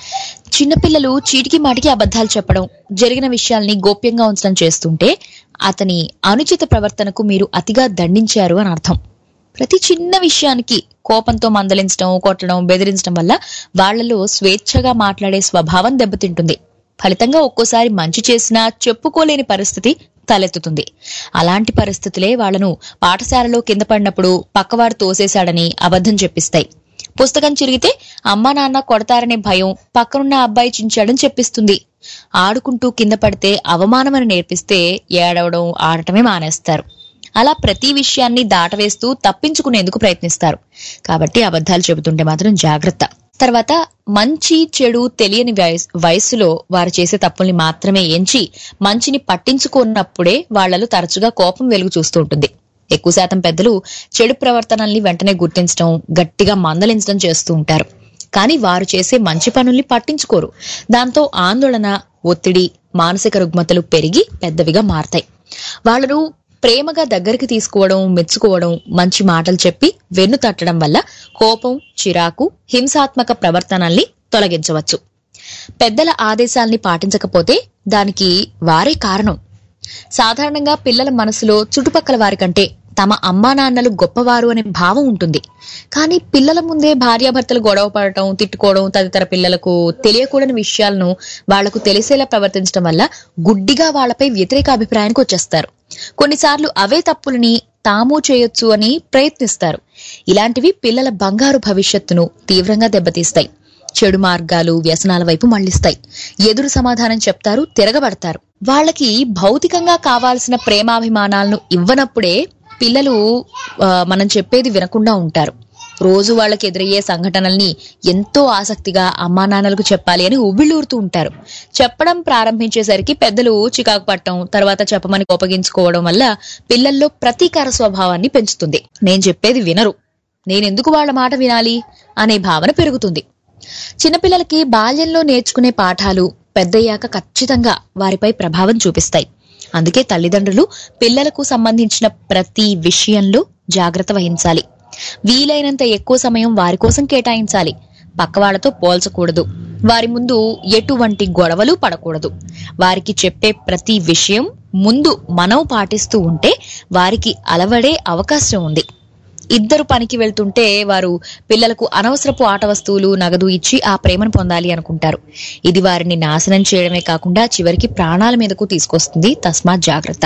చిన్నపిల్లలు చీటికి మాటికి అబద్ధాలు చెప్పడం జరిగిన విషయాల్ని గోప్యంగా ఉంచడం చేస్తుంటే అతని అనుచిత ప్రవర్తనకు మీరు అతిగా దండించారు అని అర్థం ప్రతి చిన్న విషయానికి కోపంతో మందలించడం కొట్టడం బెదిరించడం వల్ల వాళ్లలో స్వేచ్ఛగా మాట్లాడే స్వభావం దెబ్బతింటుంది ఫలితంగా ఒక్కోసారి మంచి చేసినా చెప్పుకోలేని పరిస్థితి తలెత్తుతుంది అలాంటి పరిస్థితులే వాళ్లను పాఠశాలలో కింద పడినప్పుడు పక్కవాడు తోసేశాడని అబద్ధం చెప్పిస్తాయి పుస్తకం చిరిగితే అమ్మా నాన్న కొడతారనే భయం పక్కనున్న అబ్బాయి చించాడని చెప్పిస్తుంది ఆడుకుంటూ కింద పడితే అవమానమని నేర్పిస్తే ఏడవడం ఆడటమే మానేస్తారు అలా ప్రతి విషయాన్ని దాటవేస్తూ తప్పించుకునేందుకు ప్రయత్నిస్తారు కాబట్టి అబద్ధాలు చెబుతుంటే మాత్రం జాగ్రత్త తర్వాత మంచి చెడు తెలియని వయస్- వయస్సులో వారు చేసే తప్పుల్ని మాత్రమే ఎంచి మంచిని పట్టించుకున్నప్పుడే వాళ్లలో తరచుగా కోపం వెలుగు చూస్తూ ఉంటుంది ఎక్కువ శాతం పెద్దలు చెడు ప్రవర్తనల్ని వెంటనే గుర్తించడం గట్టిగా మందలించడం చేస్తూ ఉంటారు కానీ వారు చేసే మంచి పనుల్ని పట్టించుకోరు దాంతో ఆందోళన ఒత్తిడి మానసిక రుగ్మతలు పెరిగి పెద్దవిగా మారతాయి వాళ్ళను ప్రేమగా దగ్గరికి తీసుకోవడం మెచ్చుకోవడం మంచి మాటలు చెప్పి వెన్ను తట్టడం వల్ల కోపం చిరాకు హింసాత్మక ప్రవర్తనల్ని తొలగించవచ్చు పెద్దల ఆదేశాల్ని పాటించకపోతే దానికి వారే కారణం సాధారణంగా పిల్లల మనసులో చుట్టుపక్కల వారి కంటే తమ అమ్మా నాన్నలు గొప్పవారు అనే భావం ఉంటుంది కానీ పిల్లల ముందే భార్యాభర్తలు గొడవ పడటం తిట్టుకోవడం తదితర పిల్లలకు తెలియకూడని విషయాలను వాళ్లకు తెలిసేలా ప్రవర్తించడం వల్ల గుడ్డిగా వాళ్ళపై వ్యతిరేక అభిప్రాయానికి వచ్చేస్తారు కొన్నిసార్లు అవే తప్పులని తాము చేయొచ్చు అని ప్రయత్నిస్తారు ఇలాంటివి పిల్లల బంగారు భవిష్యత్తును తీవ్రంగా దెబ్బతీస్తాయి చెడు మార్గాలు వ్యసనాల వైపు మళ్లిస్తాయి ఎదురు సమాధానం చెప్తారు తిరగబడతారు వాళ్ళకి భౌతికంగా కావాల్సిన ప్రేమాభిమానాలను ఇవ్వనప్పుడే పిల్లలు ఆ, మనం చెప్పేది వినకుండా ఉంటారు రోజు వాళ్ళకి ఎదురయ్యే సంఘటనల్ని ఎంతో ఆసక్తిగా అమ్మా నాన్నలకు చెప్పాలి అని ఉవ్విళ్ళూరుతూ ఉంటారు చెప్పడం ప్రారంభించేసరికి పెద్దలు చికాకు పట్టడం తర్వాత చెప్పమని కోపగించుకోవడం వల్ల పిల్లల్లో ప్రతీకార స్వభావాన్ని పెంచుతుంది నేను చెప్పేది వినరు నేనెందుకు వాళ్ళ మాట వినాలి అనే భావన పెరుగుతుంది చిన్నపిల్లలకి బాల్యంలో నేర్చుకునే పాఠాలు పెద్దయ్యాక ఖచ్చితంగా వారిపై ప్రభావం చూపిస్తాయి అందుకే తల్లిదండ్రులు పిల్లలకు సంబంధించిన ప్రతి విషయంలో జాగ్రత్త వహించాలి వీలైనంత ఎక్కువ సమయం వారి కోసం కేటాయించాలి పక్కవాళ్లతో పోల్చకూడదు వారి ముందు ఎటువంటి గొడవలు పడకూడదు వారికి చెప్పే ప్రతి విషయం ముందు మనం పాటిస్తూ ఉంటే వారికి అలవడే అవకాశం ఉంది ఇద్దరు పనికి వెళ్తుంటే వారు పిల్లలకు అనవసరపు ఆట వస్తువులు నగదు ఇచ్చి ఆ ప్రేమను పొందాలి అనుకుంటారు ఇది వారిని నాశనం చేయడమే కాకుండా చివరికి ప్రాణాల మీదకు తీసుకొస్తుంది తస్మాత్ జాగ్రత్త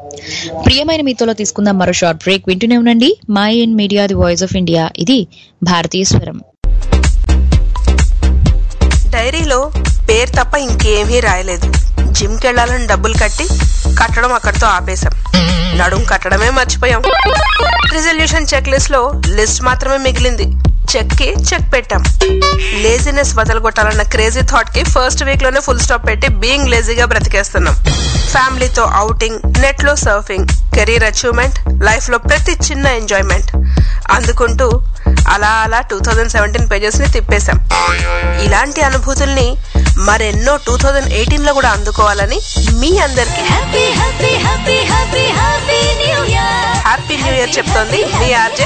ప్రియమైన మీతోలో తీసుకుందాం మరో షార్ట్ బ్రేక్ వింటూనే ఉండండి MyInd media the voice of India ఇది భారతీయ స్వరం డైరీలో పేరు తప్ప ఇంకేమీ రాయలేదు జిమ్కి వెళ్ళాలని డబ్బులు కట్టి కట్టడం అక్కడితో ఆపేశాం నడుం కట్టడమే మర్చిపోయాం రిజల్యూషన్ చెక్ లిస్ట్ లో లిస్ట్ మాత్రమే మిగిలింది చెక్ కి చెక్ పెట్టాం లేజినెస్ వదలగొట్టాలన్న క్రేజీ థాట్ కి ఫస్ట్ వీక్ లోనే ఫుల్ స్టాప్ పెట్టి బీయింగ్ లేజీగా బ్రతికేస్తున్నాం ఫ్యామిలీతో అవుటింగ్ నెట్ లో సర్ఫింగ్ కెరీర్ అచీవ్మెంట్ లైఫ్ లో ప్రతి చిన్న ఎంజాయ్మెంట్ అందుకుంటూ అలా అలా టూ థౌజండ్ సెవెంటీన్ పేజెస్ ని తిప్పేశాం ఇలాంటి అనుభూతుల్ని మరెన్నో టూ థౌజండ్ ఎయిటీన్ లో కూడా అందుకోవాలని మీ అందరికి హ్యాపీ న్యూ ఇయర్ చెప్తోంది మీ ఆర్జే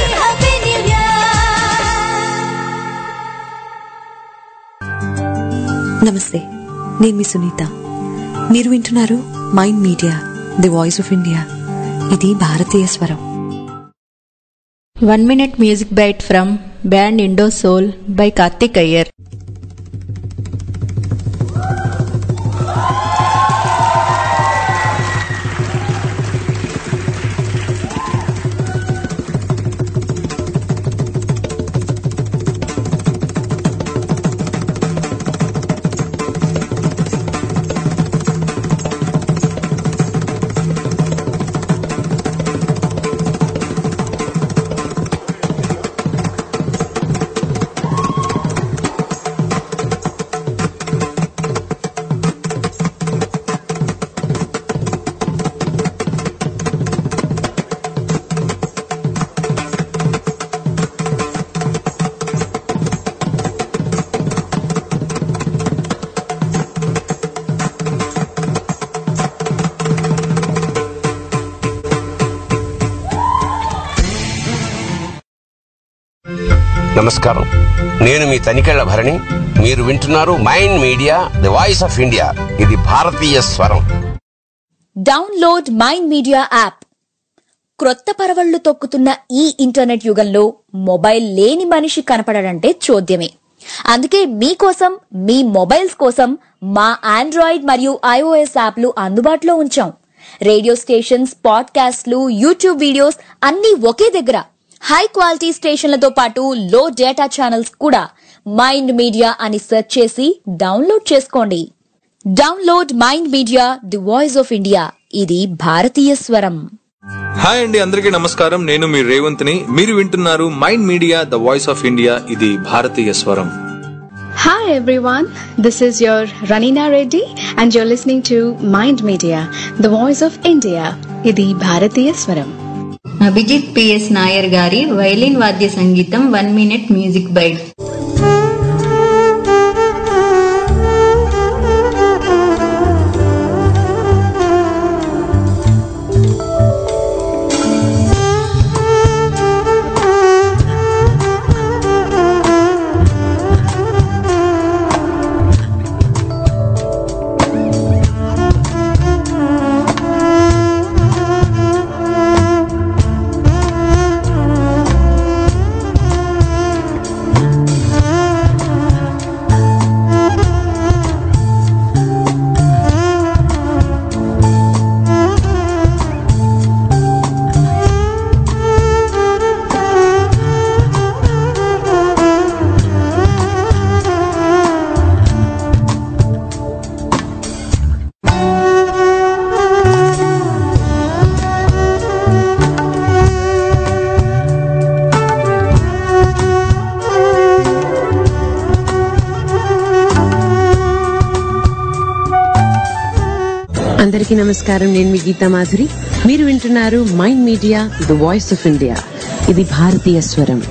నమస్తే నేను మీ సునీత మీరు వింటున్నారు MyInd media the voice of India ఇది భారతీయ స్వరం One minute music bite from band Indo Soul by Karthik Iyer. నమస్కారం నేను మీ తనికెళ్ల భరణి మీరు వింటున్నారు MyInd media the voice of India ఇది భారతీయ స్వరం డౌన్లోడ్ మైండ్ మీడియా యాప్ క్రొత్త పరవళ్లు తొక్కుతున్న ఈ ఇంటర్నెట్ యుగంలో మొబైల్ లేని మనిషి కనపడడంటే చోద్యమే అందుకే మీకోసం మీ మొబైల్స్ కోసం మా ఆండ్రాయిడ్ మరియు ఐఓఎస్ యాప్లు అందుబాటులో ఉంచాం రేడియో స్టేషన్స్ పాడ్కాస్ట్లు యూట్యూబ్ వీడియోస్ అన్నీ ఒకే దగ్గర హై క్వాలిటీ స్టేషన్లతో పాటు లో డేటా ఛానల్స్ కూడా మైండ్ మీడియా అని సెర్చ్ చేసి డౌన్లోడ్ చేసుకోండి download MyInd media the voice of India ఇది భారతీయ స్వరం హాయ్ అండి అందరికీ నమస్కారం నేను మీ రేవంత్ని మీరు వింటున్నారు MyInd media the voice of India ఇది భారతీయ స్వరం Hi everyone, this is your Ranina Reddy and you're listening to Mind Media, the voice of India. ఇది భారతీయ స్వరం అభిజిత్ పిఎస్ నాయర్ గారి వైలిన్ వాద్య సంగీతం వన్ మినిట్ మ్యూజిక్ బైట్ అందరికీ నమస్కారం నేను మీ గీతా మాధురి మీరు వింటున్నారు MyInd media the voice of India ఇది భారతీయ స్వరం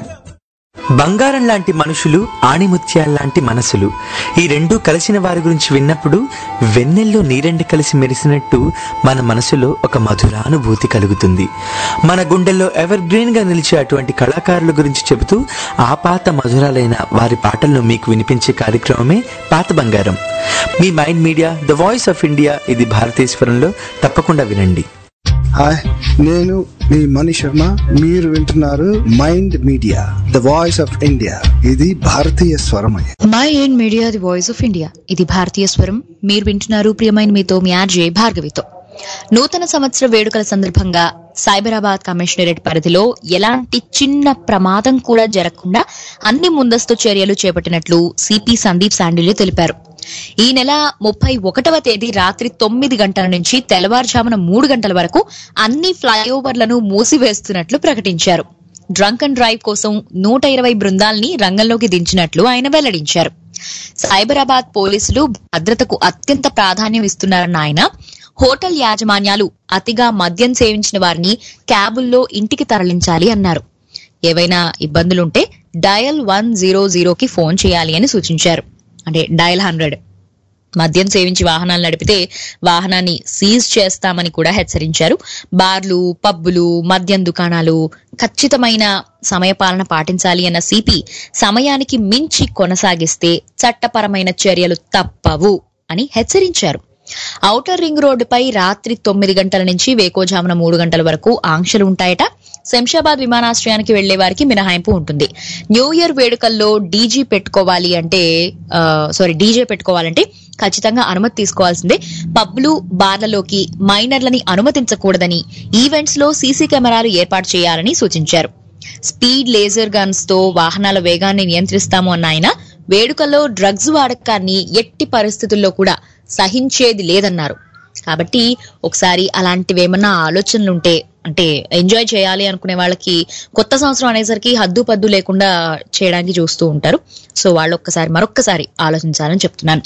బంగారం లాంటి మనుషులు ఆణిముత్యాల లాంటి మనసులు ఈ రెండూ కలిసిన వారి గురించి విన్నప్పుడు వెన్నెల్లో నీరెండు కలిసి మెరిసినట్టు మన మనసులో ఒక మధురానుభూతి కలుగుతుంది మన గుండెల్లో ఎవర్ గ్రీన్ గా నిలిచే అటువంటి కళాకారుల గురించి చెబుతూ ఆ పాత మధురాలైన వారి పాటలను మీకు వినిపించే కార్యక్రమమే పాత బంగారం మీ MyInd media the voice of India ఇది భారతీశ్వరంలో తప్పకుండా వినండి హాయ్ నేను మీ మణి శర్మ మీరు వింటున్నారు MyInd media the voice of India ఇది భారతీయ స్వరమయ MyInd media the voice of India ఇది భారతీయ స్వరం మీరు వింటున్నారు ప్రియమైన మీతో మీ ఆర్జే భార్గవితో నూతన సంవత్సర వేడుకల సందర్భంగా సైబరాబాద్ కమిషనరేట్ పరిధిలో ఎలాంటి చిన్న ప్రమాదం కూడా జరగకుండా అన్ని ముందస్తు చర్యలు చేపట్టినట్లు సిపి సందీప్ శాండిల్య తెలిపారు ఈ నెల ముప్పై ఒకటవ తేదీ రాత్రి తొమ్మిది గంటల నుంచి తెల్లవారుజామున మూడు గంటల వరకు అన్ని ఫ్లైఓవర్లను మూసివేస్తున్నట్లు ప్రకటించారు డ్రంక్ అండ్ డ్రైవ్ కోసం నూట ఇరవై బృందాల్ని రంగంలోకి దించినట్లు ఆయన వెల్లడించారు సైబరాబాద్ పోలీసులు భద్రతకు అత్యంత ప్రాధాన్యం ఇస్తున్నారన్న ఆయన హోటల్ యాజమాన్యాలు అతిగా మద్యం సేవించిన వారిని క్యాబుల్లో ఇంటికి తరలించాలి అన్నారు ఏవైనా ఇబ్బందులుంటే డయల్ వన్ జీరో జీరోకి ఫోన్ చేయాలి అని సూచించారు అంటే డయల్ హండ్రెడ్ మద్యం సేవించి వాహనాలు నడిపితే వాహనాన్ని సీజ్ చేస్తామని కూడా హెచ్చరించారు బార్లు పబ్బులు మద్యం దుకాణాలు ఖచ్చితమైన సమయపాలన పాటించాలి అన్న సిపి సమయానికి మించి కొనసాగిస్తే చట్టపరమైన చర్యలు తప్పవు అని హెచ్చరించారు ఔటర్ రింగ్ రోడ్డుపై రాత్రి తొమ్మిది గంటల నుంచి వేకోజామున మూడు గంటల వరకు ఆంక్షలు ఉంటాయట శంషాబాద్ విమానాశ్రయానికి వెళ్లే వారికి మినహాయింపు ఉంటుంది న్యూ ఇయర్ వేడుకల్లో డీజీ పెట్టుకోవాలి అంటే ఆ, సారీ డీజే పెట్టుకోవాలంటే ఖచ్చితంగా అనుమతి తీసుకోవాల్సిందే పబ్లు బార్లలోకి మైనర్లని అనుమతించకూడదని ఈవెంట్స్ లో సీసీ కెమెరాలు ఏర్పాటు చేయాలని సూచించారు స్పీడ్ లేజర్ గన్స్ తో వాహనాల వేగాన్ని నియంత్రిస్తాము అన్న ఆయన వేడుకల్లో డ్రగ్స్ వాడకాన్ని ఎట్టి పరిస్థితుల్లో కూడా సహించేది లేదన్నారు కాబట్టి ఒకసారి అలాంటివి ఏమన్నా ఆలోచనలు ఉంటే అంటే ఎంజాయ్ చేయాలి అనుకునే వాళ్ళకి కొత్త సంవత్సరం అనేసరికి హద్దు పద్దు లేకుండా చేయడానికి చూస్తూ ఉంటారు సో వాళ్ళు ఒక్కసారి మరొక్కసారి ఆలోచించాలని చెప్తున్నాను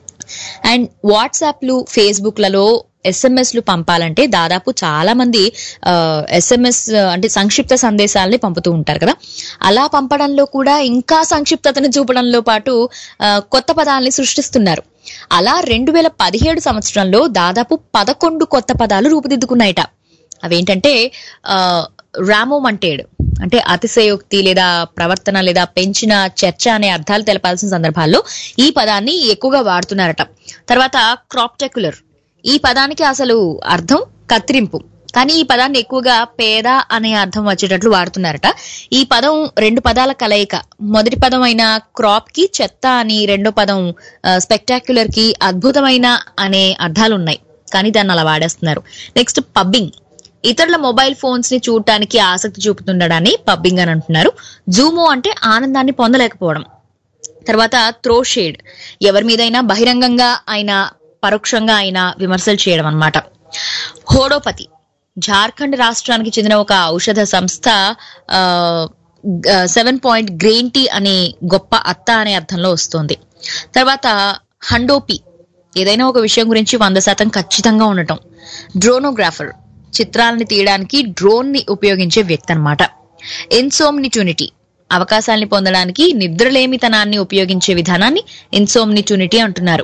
అండ్ వాట్సాప్లు ఫేస్బుక్లలో ఎస్ఎంఎస్లు పంపాలంటే దాదాపు చాలా మంది ఎస్ఎంఎస్ అంటే సంక్షిప్త సందేశాలని పంపుతూ ఉంటారు కదా అలా పంపడంలో కూడా ఇంకా సంక్షిప్తతను చూపడంలో పాటు ఆ, కొత్త పదాలని సృష్టిస్తున్నారు అలా రెండు వేల పదిహేడు సంవత్సరంలో దాదాపు పదకొండు కొత్త పదాలు రూపుదిద్దుకున్నాయట అవేంటంటే రామోమంటేడ్ అంటే అతిశయోక్తి లేదా ప్రవర్తన లేదా పెంచిన చర్చ అనే అర్థాలు తెలపాల్సిన సందర్భాల్లో ఈ పదాన్ని ఎక్కువగా వాడుతున్నారట తర్వాత క్రాప్టెక్యులర్ ఈ పదానికి అసలు అర్థం కత్తిరింపు కానీ ఈ పదాన్ని ఎక్కువగా పేద అనే అర్థం వచ్చేటట్లు వాడుతున్నారట ఈ పదం రెండు పదాల కలయిక మొదటి పదం అయిన క్రాప్ కి చెత్త అని రెండో పదం స్పెక్టాక్యులర్ కి అద్భుతమైన అనే అర్థాలు ఉన్నాయి కానీ దాన్ని అలా వాడేస్తున్నారు నెక్స్ట్ పబ్బింగ్ ఇతరుల మొబైల్ ఫోన్స్ ని చూడటానికి ఆసక్తి చూపుతుండడాన్ని పబ్బింగ్ అని అంటున్నారు జూమో అంటే ఆనందాన్ని పొందలేకపోవడం తర్వాత త్రో షేడ్ ఎవరి మీదైనా బహిరంగంగా అయినా పరోక్షంగా అయినా విమర్శలు చేయడం అన్నమాట హోడోపతి జార్ఖండ్ రాష్ట్రానికి చెందిన ఒక ఔషధ సంస్థ సెవెన్ పాయింట్ గ్రీన్ టీ అనే గొప్ప అత్త అనే అర్థంలో వస్తుంది తర్వాత హండోపి ఏదైనా ఒక విషయం గురించి వంద శాతం ఖచ్చితంగా ఉండటం డ్రోనోగ్రాఫర్ చిత్రాలని తీయడానికి డ్రోన్ ని ఉపయోగించే వ్యక్తి అనమాట ఇన్సోమ్నిట్యూనిటీ అవకాశాలని పొందడానికి నిద్రలేమితనాన్ని ఉపయోగించే విధానాన్ని ఇన్సోమ్నిట్యూనిటీ అంటున్నారు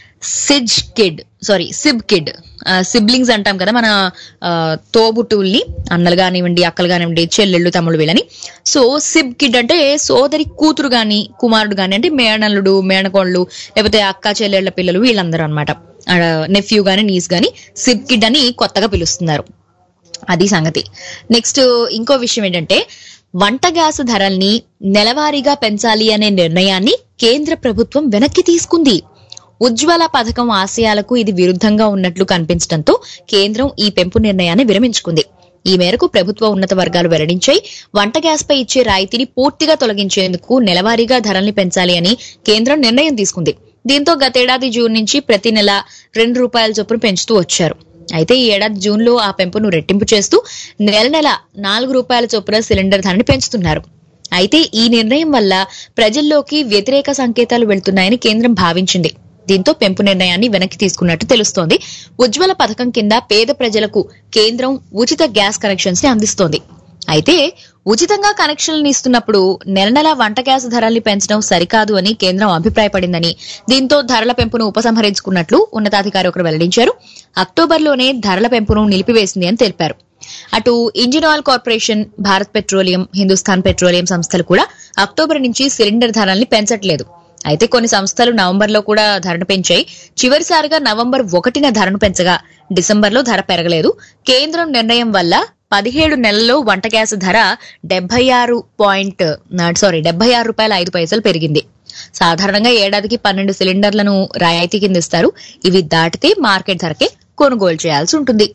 sis kid sorry sib kid siblings అంటాం కదా మన ఆ, తోబుట్టువుల్ని అన్నలు కానివ్వండి అక్కలు కానివ్వండి చెల్లెళ్ళు తమ్ముళ్ళు వీళ్ళని సో సిబ్ కిడ్ అంటే సోదరి కూతురు గాని కుమారుడు గాని అంటే మేనల్లుడు మేనకోళ్ళు లేకపోతే అక్క చెల్లెళ్ళ పిల్లలు వీళ్ళందరూ అనమాట నెఫ్యూ గాని నీస్ గాని సిబ్ కిడ్ అని కొత్తగా పిలుస్తున్నారు అది సంగతి నెక్స్ట్ ఇంకో విషయం ఏంటంటే వంట గ్యాస్ ధరల్ని నెలవారీగా పెంచాలి అనే నిర్ణయాన్ని కేంద్ర ప్రభుత్వం వెనక్కి తీసుకుంది ఉజ్వల పథకం ఆశయాలకు ఇది విరుద్ధంగా ఉన్నట్లు కనిపించడంతో కేంద్రం ఈ పెంపు నిర్ణయాన్ని విరమించుకుంది ఈ మేరకు ప్రభుత్వ ఉన్నత వర్గాలు వెల్లడించాయి వంట గ్యాస్ పై ఇచ్చే రాయితీని పూర్తిగా తొలగించేందుకు నెలవారీగా ధరల్ని పెంచాలి అని కేంద్రం నిర్ణయం తీసుకుంది దీంతో గతేడాది జూన్ నుంచి ప్రతి నెల రెండు రూపాయల చొప్పున పెంచుతూ వచ్చారు అయితే ఈ ఏడాది జూన్ లో ఆ పెంపును రెట్టింపు చేస్తూ నెల నెల నాలుగు రూపాయల చొప్పున సిలిండర్ ధరని పెంచుతున్నారు అయితే ఈ నిర్ణయం వల్ల ప్రజల్లోకి వ్యతిరేక సంకేతాలు వెళ్తున్నాయని కేంద్రం భావించింది దీంతో పెంపు నిర్ణయాన్ని వెనక్కి తీసుకున్నట్టు తెలుస్తోంది ఉజ్వల పథకం కింద పేద ప్రజలకు కేంద్రం ఉచిత గ్యాస్ కనెక్షన్స్ ని అందిస్తోంది అయితే ఉచితంగా కనెక్షన్లు ఇస్తున్నప్పుడు నెల నెల వంట గ్యాస్ ధరల్ని పెంచడం సరికాదు అని కేంద్రం అభిప్రాయపడిందని దీంతో ధరల పెంపును ఉపసంహరించుకున్నట్లు ఉన్నతాధికారి ఒకరు వెల్లడించారు అక్టోబర్లోనే ధరల పెంపును నిలిపివేసింది అని తెలిపారు అటు Indian oil corporation Bharat petroleum Hindustan petroleum సంస్థలు కూడా అక్టోబర్ నుంచి సిలిండర్ ధరల్ని పెంచట్లేదు అయితే కొన్ని సంస్థలు నవంబర్ లో కూడా ధరను పెంచాయి చివరిసారిగా నవంబర్ ఒకటిన ధరను పెంచగా డిసెంబర్ లో ధర పెరగలేదు కేంద్రం నిర్ణయం వల్ల పదిహేడు నెలల్లో వంట గ్యాస్ ధర డెబ్బై ఆరు పాయింట్ సారీ డెబ్బై ఆరు రూపాయల ఐదు పైసలు పెరిగింది సాధారణంగా ఏడాదికి పన్నెండు సిలిండర్లను రాయితీ కింద ఇస్తారు ఇవి దాటితే మార్కెట్ ధరకే కొనుగోలు చేయాల్సి ఉంటుంది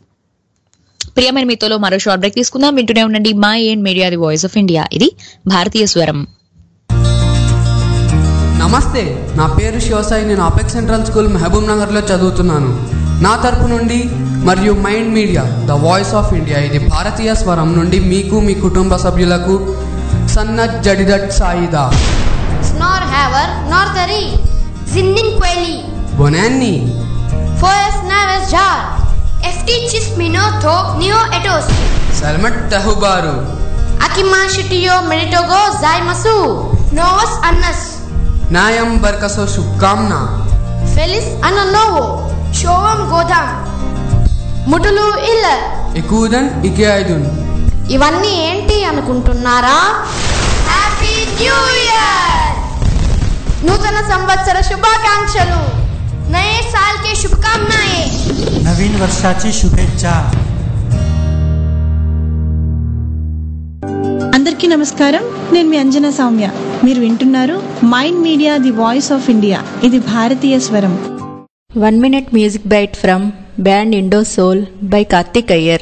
ప్రియమైన మీతోలో మరో షార్ట్ బ్రేక్ తీసుకుందాం వింటూనే ఉండండి MyInd media the voice of India ఇది భారతీయ స్వరం నమస్తే నా పేరు శివసాయి నేను అపెక్స్ సెంట్రల్ స్కూల్ మహబూబ్ నగర్లో చదువుతున్నాను నా తరపు నుండి మరియు MyInd media the voice of India ఇది భారతీయ స్వరం నుండి మీకు మీ కుటుంబ సభ్యులకు Sanath జడిదట్ Saida Snor haver, nor tari. Zinnin queli. బొనాన్ని Foes naves jar. Efti chis minoto neo etos. సల్మట్ తహుబారు Akima shitio meritogo zaimasu. Novus annas. న్యాయం బర్కసో శుభకామ్నా Felis ananovo. Shovam godam. ముటులు ఇల్ల ఎక్కువదన్ ఇకే ఐదున్ ఇవన్నీ ఏంటి అనుకుంటున్నారా హ్యాపీ న్యూ ఇయర్ నూతన సంవత్సర శుభాకాంక్షలు నయే సాల్ కే శుభకామనాయే नवीन वर्षाची शुभेच्छा అందరికీ నమస్కారం నేను మీ అంజనా సౌమ్య మీరు వింటున్నారు MyInd media the voice of India ఇది భారతీయ స్వరం One minute music bite from band Indo Soul by Karthik Iyer.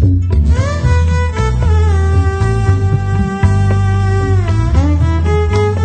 Thank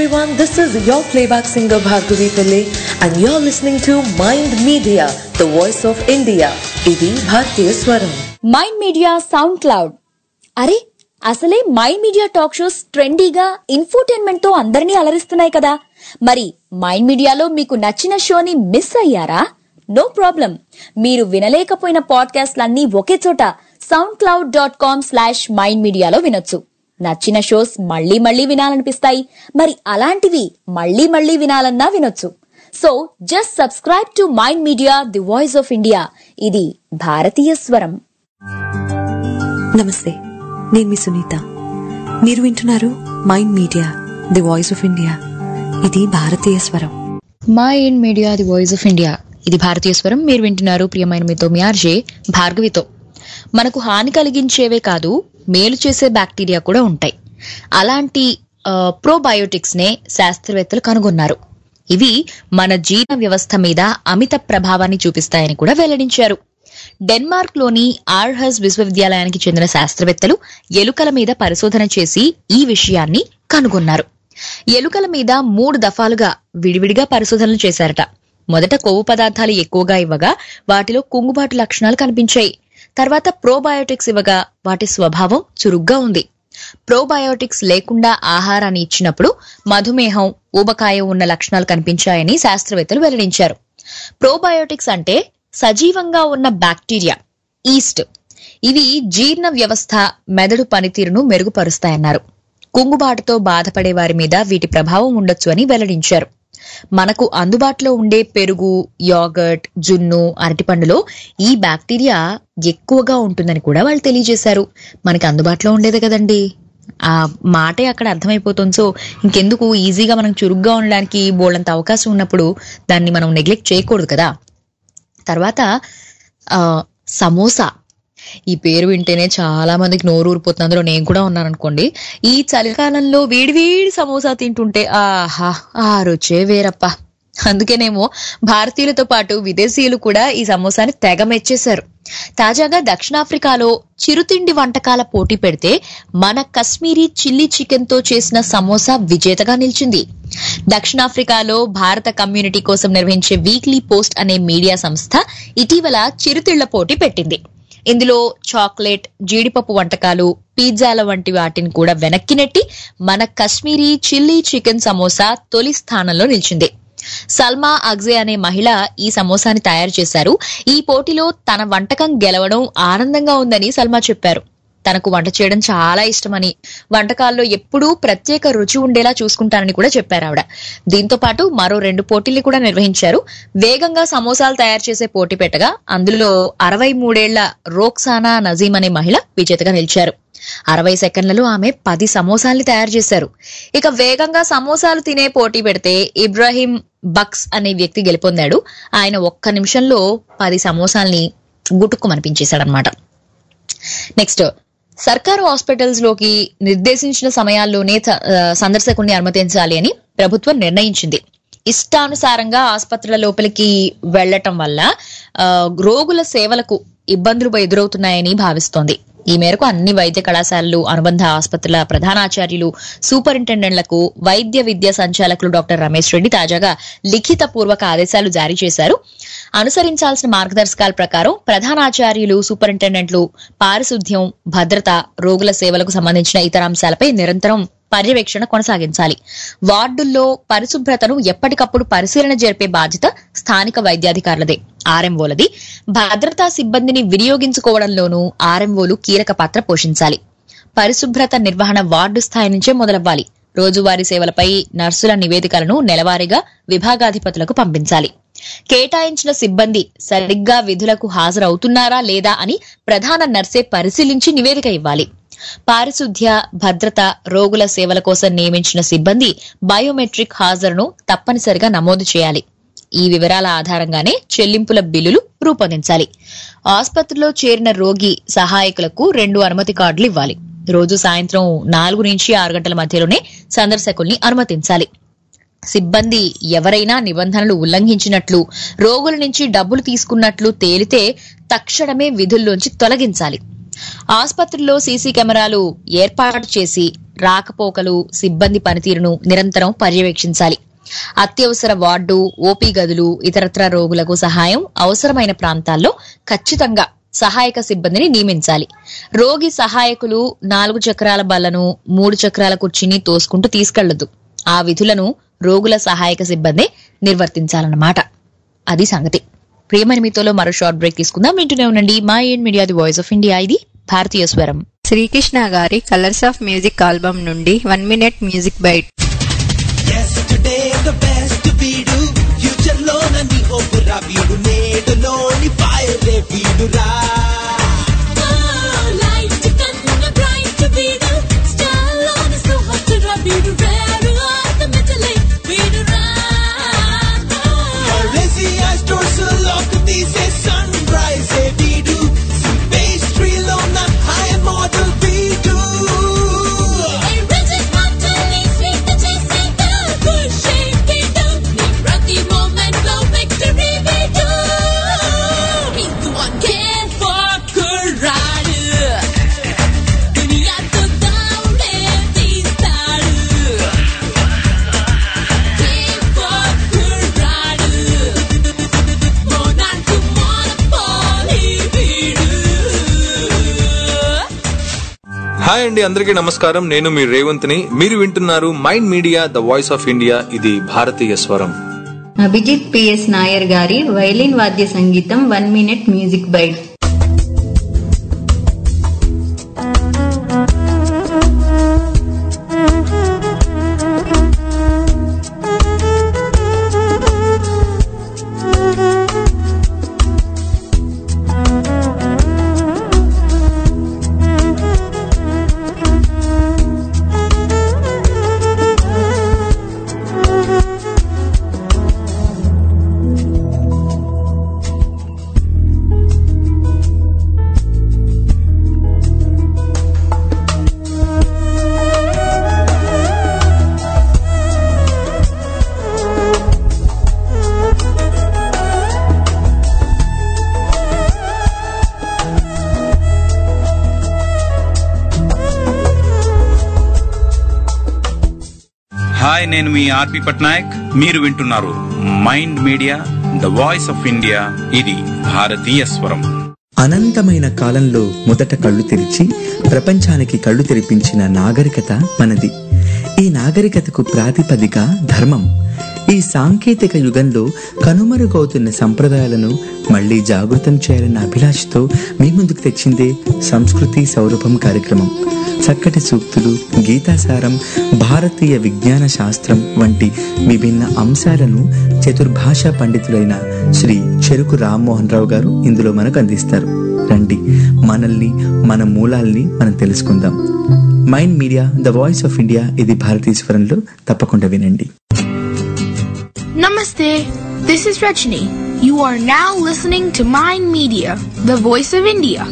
everyone, this is your playback singer Bhargavi Pillai and you're listening to Mind Media, the voice of India. ఇది భారతీయ స్వరం మైండ్ మీడియా సౌండ్ క్లౌడ్ అరే అసలే మైండ్ మీడియా టాక్ షోస్ ట్రెండీగా ఇన్ఫోటైన్మెంట్ తో అందరినీ అలరిస్తున్నాయి కదా మరి మైండ్ మీడియాలో మీకు నచ్చిన షోని మిస్ అయ్యారా నో ప్రాబ్లం మీరు వినలేకపోయిన పాడ్కాస్ట్లన్నీ ఒకే చోట SoundCloud dot com slash MyInd మీడియాలో వినొచ్చు నచ్చిన షోస్ మళ్ళీ మళ్ళీ వినాలనిపిస్తాయి మరి అలాంటివి మళ్ళీ మళ్ళీ వినాలన్నా వినొచ్చు so just subscribe to MyInd media the voice of India ఇది భారతీయ స్వరం నమస్తే నేను మీ సునీత మీరు వింటున్నారు MyInd media the voice of India ఇది భారతీయ స్వరం MyInd media the voice of India ఇది భారతీయ స్వరం మీరు వింటున్నారు ప్రియమైన మీతో మీ ఆర్జే భార్గవితో మనకు హాని కలిగించేవే కాదు మేలు చేసే బ్యాక్టీరియా కూడా ఉంటాయి అలాంటి ప్రోబయోటిక్స్ నే శాస్త్రవేత్తలు కనుగొన్నారు ఇవి మన జీర్ణ వ్యవస్థ మీద అమిత ప్రభావాన్ని చూపిస్తాయని కూడా వెల్లడించారు డెన్మార్క్ లోని ఆర్హస్ విశ్వవిద్యాలయానికి చెందిన శాస్త్రవేత్తలు ఎలుకల మీద పరిశోధన చేసి ఈ విషయాన్ని కనుగొన్నారు ఎలుకల మీద మూడు దఫాలుగా విడివిడిగా పరిశోధనలు చేశారట మొదట కొవ్వు పదార్థాలు ఎక్కువగా ఇవ్వగా వాటిలో కుంగుబాటు లక్షణాలు కనిపించాయి తర్వాత ప్రోబయోటిక్స్ ఇవ్వగా వాటి స్వభావం చురుగ్గా ఉంది ప్రోబయోటిక్స్ లేకుండా ఆహారాన్ని ఇచ్చినప్పుడు మధుమేహం ఊబకాయం ఉన్న లక్షణాలు కనిపించాయని శాస్త్రవేత్తలు వెల్లడించారు ప్రోబయోటిక్స్ అంటే సజీవంగా ఉన్న బ్యాక్టీరియా ఈస్ట్ ఇవి జీర్ణ వ్యవస్థ మెదడు పనితీరును మెరుగుపరుస్తాయన్నారు కుంగుబాటుతో బాధపడే వారి మీద వీటి ప్రభావం ఉండొచ్చు అని వెల్లడించారు మనకు అందుబాటులో ఉండే పెరుగు యోగర్ట్ జున్ను అరటిపండులో ఈ బ్యాక్టీరియా ఎక్కువగా ఉంటుందని కూడా వాళ్ళు తెలియజేశారు మనకి అందుబాటులో ఉండేదే కదండి ఆ మాటే అక్కడ అర్థమైపోతుంది సో ఇంకెందుకు ఈజీగా మనం చురుగ్గా ఉండడానికి బోళ్ళంత అవకాశం ఉన్నప్పుడు దాన్ని మనం నెగ్లెక్ట్ చేయకూడదు కదా తర్వాత ఆ, సమోసా ఈ పేరు వింటేనే చాలా మందికి నోరు ఊరిపోతుంది అందులో నేను కూడా ఉన్నాను అనుకోండి ఈ చలికాలంలో వేడివేడి సమోసా తింటుంటే ఆహా ఆ రుచే వేరప్ప అందుకేనేమో భారతీయులతో పాటు విదేశీయులు కూడా ఈ సమోసాని తెగ మెచ్చేశారు తాజాగా దక్షిణాఫ్రికాలో చిరుతిండి వంటకాల పోటీ పెడితే మన కశ్మీరీ చిల్లీ చికెన్ తో చేసిన సమోసా విజేతగా నిలిచింది దక్షిణాఫ్రికాలో భారత కమ్యూనిటీ కోసం నిర్వహించే వీక్లీ పోస్ట్ అనే మీడియా సంస్థ ఇటీవల చిరుతిళ్ల పోటీ పెట్టింది ఇందులో చాక్లెట్ జీడిపప్పు వంటకాలు పిజ్జాల వంటి వాటిని కూడా వెనక్కి నెట్టి మన కశ్మీరీ చిల్లీ చికెన్ సమోసా తొలి స్థానంలో నిలిచింది సల్మా అగ్జే అనే మహిళ ఈ సమోసాని తయారు చేశారు ఈ పోటీలో తన వంటకం గెలవడం ఆనందంగా ఉందని సల్మా చెప్పారు తనకు వంట చేయడం చాలా ఇష్టమని వంటకాల్లో ఎప్పుడూ ప్రత్యేక రుచి ఉండేలా చూసుకుంటానని కూడా చెప్పారు ఆవిడ దీంతో పాటు మరో రెండు పోటీలు కూడా నిర్వహించారు వేగంగా సమోసాలు తయారు చేసే పోటీ పెట్టగా అందులో అరవై మూడేళ్ల రోక్సానా నజీం అనే మహిళ విజేతగా నిలిచారు అరవై సెకండ్లలో ఆమె పది సమోసాల్ని తయారు చేశారు ఇక వేగంగా సమోసాలు తినే పోటీ పెడితే ఇబ్రాహీం బక్స్ అనే వ్యక్తి గెలుపొందాడు ఆయన ఒక్క నిమిషంలో పది సమోసాల్ని గుటుక్కుమనిపించేశాడనమాట నెక్స్ట్ సర్కారు హాస్పిటల్స్ లోకి నిర్దేశించిన సమయాల్లోనే స- ఆ, సందర్శకుల్ని అనుమతించాలి అని ప్రభుత్వం నిర్ణయించింది ఇష్టానుసారంగా ఆసుపత్రుల లోపలికి వెళ్లటం వల్ల ఆ, రోగుల సేవలకు ఇబ్బందులు ఎదురవుతున్నాయని భావిస్తోంది ఈ మేరకు అన్ని వైద్య కళాశాలలు అనుబంధ ఆసుపత్రుల ప్రధానాచార్యులు సూపరింటెండెంట్లకు వైద్య విద్యా సంచాలకులు డాక్టర్ రమేష్ రెడ్డి తాజాగా లిఖిత పూర్వక ఆదేశాలు జారీ చేశారు అనుసరించాల్సిన మార్గదర్శకాల ప్రకారం ప్రధానాచార్యులు సూపరింటెండెంట్లు పారిశుద్ధ్యం భద్రత రోగుల సేవలకు సంబంధించిన ఇతర అంశాలపై నిరంతరం పర్యవేక్షణ కొనసాగించాలి వార్డుల్లో పరిశుభ్రతను ఎప్పటికప్పుడు పరిశీలన జరిపే బాధ్యత స్థానిక వైద్యాధికారులదే ఆర్ఎంఓలది భద్రతా సిబ్బందిని వినియోగించుకోవడంలోనూ ఆర్ఎంఓలు కీలక పాత్ర పోషించాలి పరిశుభ్రత నిర్వహణ వార్డు స్థాయి నుంచే మొదలవ్వాలి రోజువారీ సేవలపై నర్సుల నివేదికలను నెలవారీగా విభాగాధిపతులకు పంపించాలి కేటాయించిన సిబ్బంది సరిగ్గా విధులకు హాజరవుతున్నారా లేదా అని ప్రధాన నర్సే పరిశీలించి నివేదిక ఇవ్వాలి పారిశుద్ధ్య భద్రత రోగుల సేవల కోసం నియమించిన సిబ్బంది బయోమెట్రిక్ హాజరును తప్పనిసరిగా నమోదు చేయాలి ఈ వివరాల ఆధారంగానే చెల్లింపుల బిల్లులు రూపొందించాలి ఆసుపత్రిలో చేరిన రోగి సహాయకులకు రెండు అనుమతి కార్డులు ఇవ్వాలి రోజు సాయంత్రం నాలుగు నుంచి ఆరు గంటల మధ్యలోనే సందర్శకుల్ని అనుమతించాలి సిబ్బంది ఎవరైనా నిబంధనలు ఉల్లంఘించినట్లు రోగుల నుంచి డబ్బులు తీసుకున్నట్లు తేలితే తక్షణమే విధుల్లోంచి తొలగించాలి ఆసుపత్రుల్లో సీసీ కెమెరాలు ఏర్పాటు చేసి రాకపోకలు సిబ్బంది పనితీరును నిరంతరం పర్యవేక్షించాలి అత్యవసర వార్డు ఓపీ గదులు ఇతరత్ర రోగులకు సహాయం అవసరమైన ప్రాంతాల్లో ఖచ్చితంగా సహాయక సిబ్బందిని నియమించాలి రోగి సహాయకులు నాలుగు చక్రాల బల్లను మూడు చక్రాల కుర్చీని తోసుకుంటూ తీసుకెళ్లొద్దు ఆ విధులను రోగుల సహాయక సిబ్బంది నిర్వర్తించాలన్నమాట అది సంగతి ప్రియమైన మీతోలో మరో షార్ట్ బ్రేక్ తీసుకుందాం వింటూనే ఉండండి MyInd media the voice of India ఇది భారతీయ స్వరం శ్రీకృష్ణ గారి కలర్స్ ఆఫ్ మ్యూజిక్ ఆల్బమ్ నుండి one minute music bite Yesterday the best వీడు ఫ్యూచర్ లో నన్ను ఒప్పురా వీడు నేడులోని ఫైర్ వీడురా తీసే సన్ రైజ్ వీడు పేస్ట్రీలో నా హై మోడల్ వీడు హాయ్ అండి అందరికీ నమస్కారం నేను మీ రేవంత్ని మీరు వింటున్నారు MyInd media the voice of India ఇది భారతీయ స్వరం అభిజిత్ పిఎస్ నాయర్ గారి వైలిన్ వాద్య సంగీతం one minute music bite hi నేను మీ ఆర్పి పట్నాయక్ మీరు వింటున్నారు MyInd media the voice of India ఇది భారతీయ స్వరం అనంతమైన కాలంలో మొదట కళ్ళు తెరిచి ప్రపంచానికి కళ్ళు తెరిపించిన నాగరికత మనది ఈ నాగరికతకు ప్రాతిపదిక ధర్మం ఈ సాంకేతిక యుగంలో కనుమరుగవుతున్న సంప్రదాయాలను మళ్ళీ జాగృతం చేయాలన్న అభిలాషతో మీ ముందుకు తెచ్చిందే సంస్కృతి సౌరభం కార్యక్రమం చక్కటి సూక్తులు గీతాసారం భారతీయ విజ్ఞాన శాస్త్రం వంటి విభిన్న అంశాలను చతుర్భాషా పండితులైన శ్రీ చెరుకు రామ్మోహన్ రావు గారు ఇందులో మనకు అందిస్తారు రండి మనల్ని మన మూలాల్ని మనం తెలుసుకుందాం MyInd media the voice of India ఇది భారతీయ స్వరంలో తప్పకుండా వినండి Namaste. This is Rajni. You are now listening to Mind Media, the voice of India.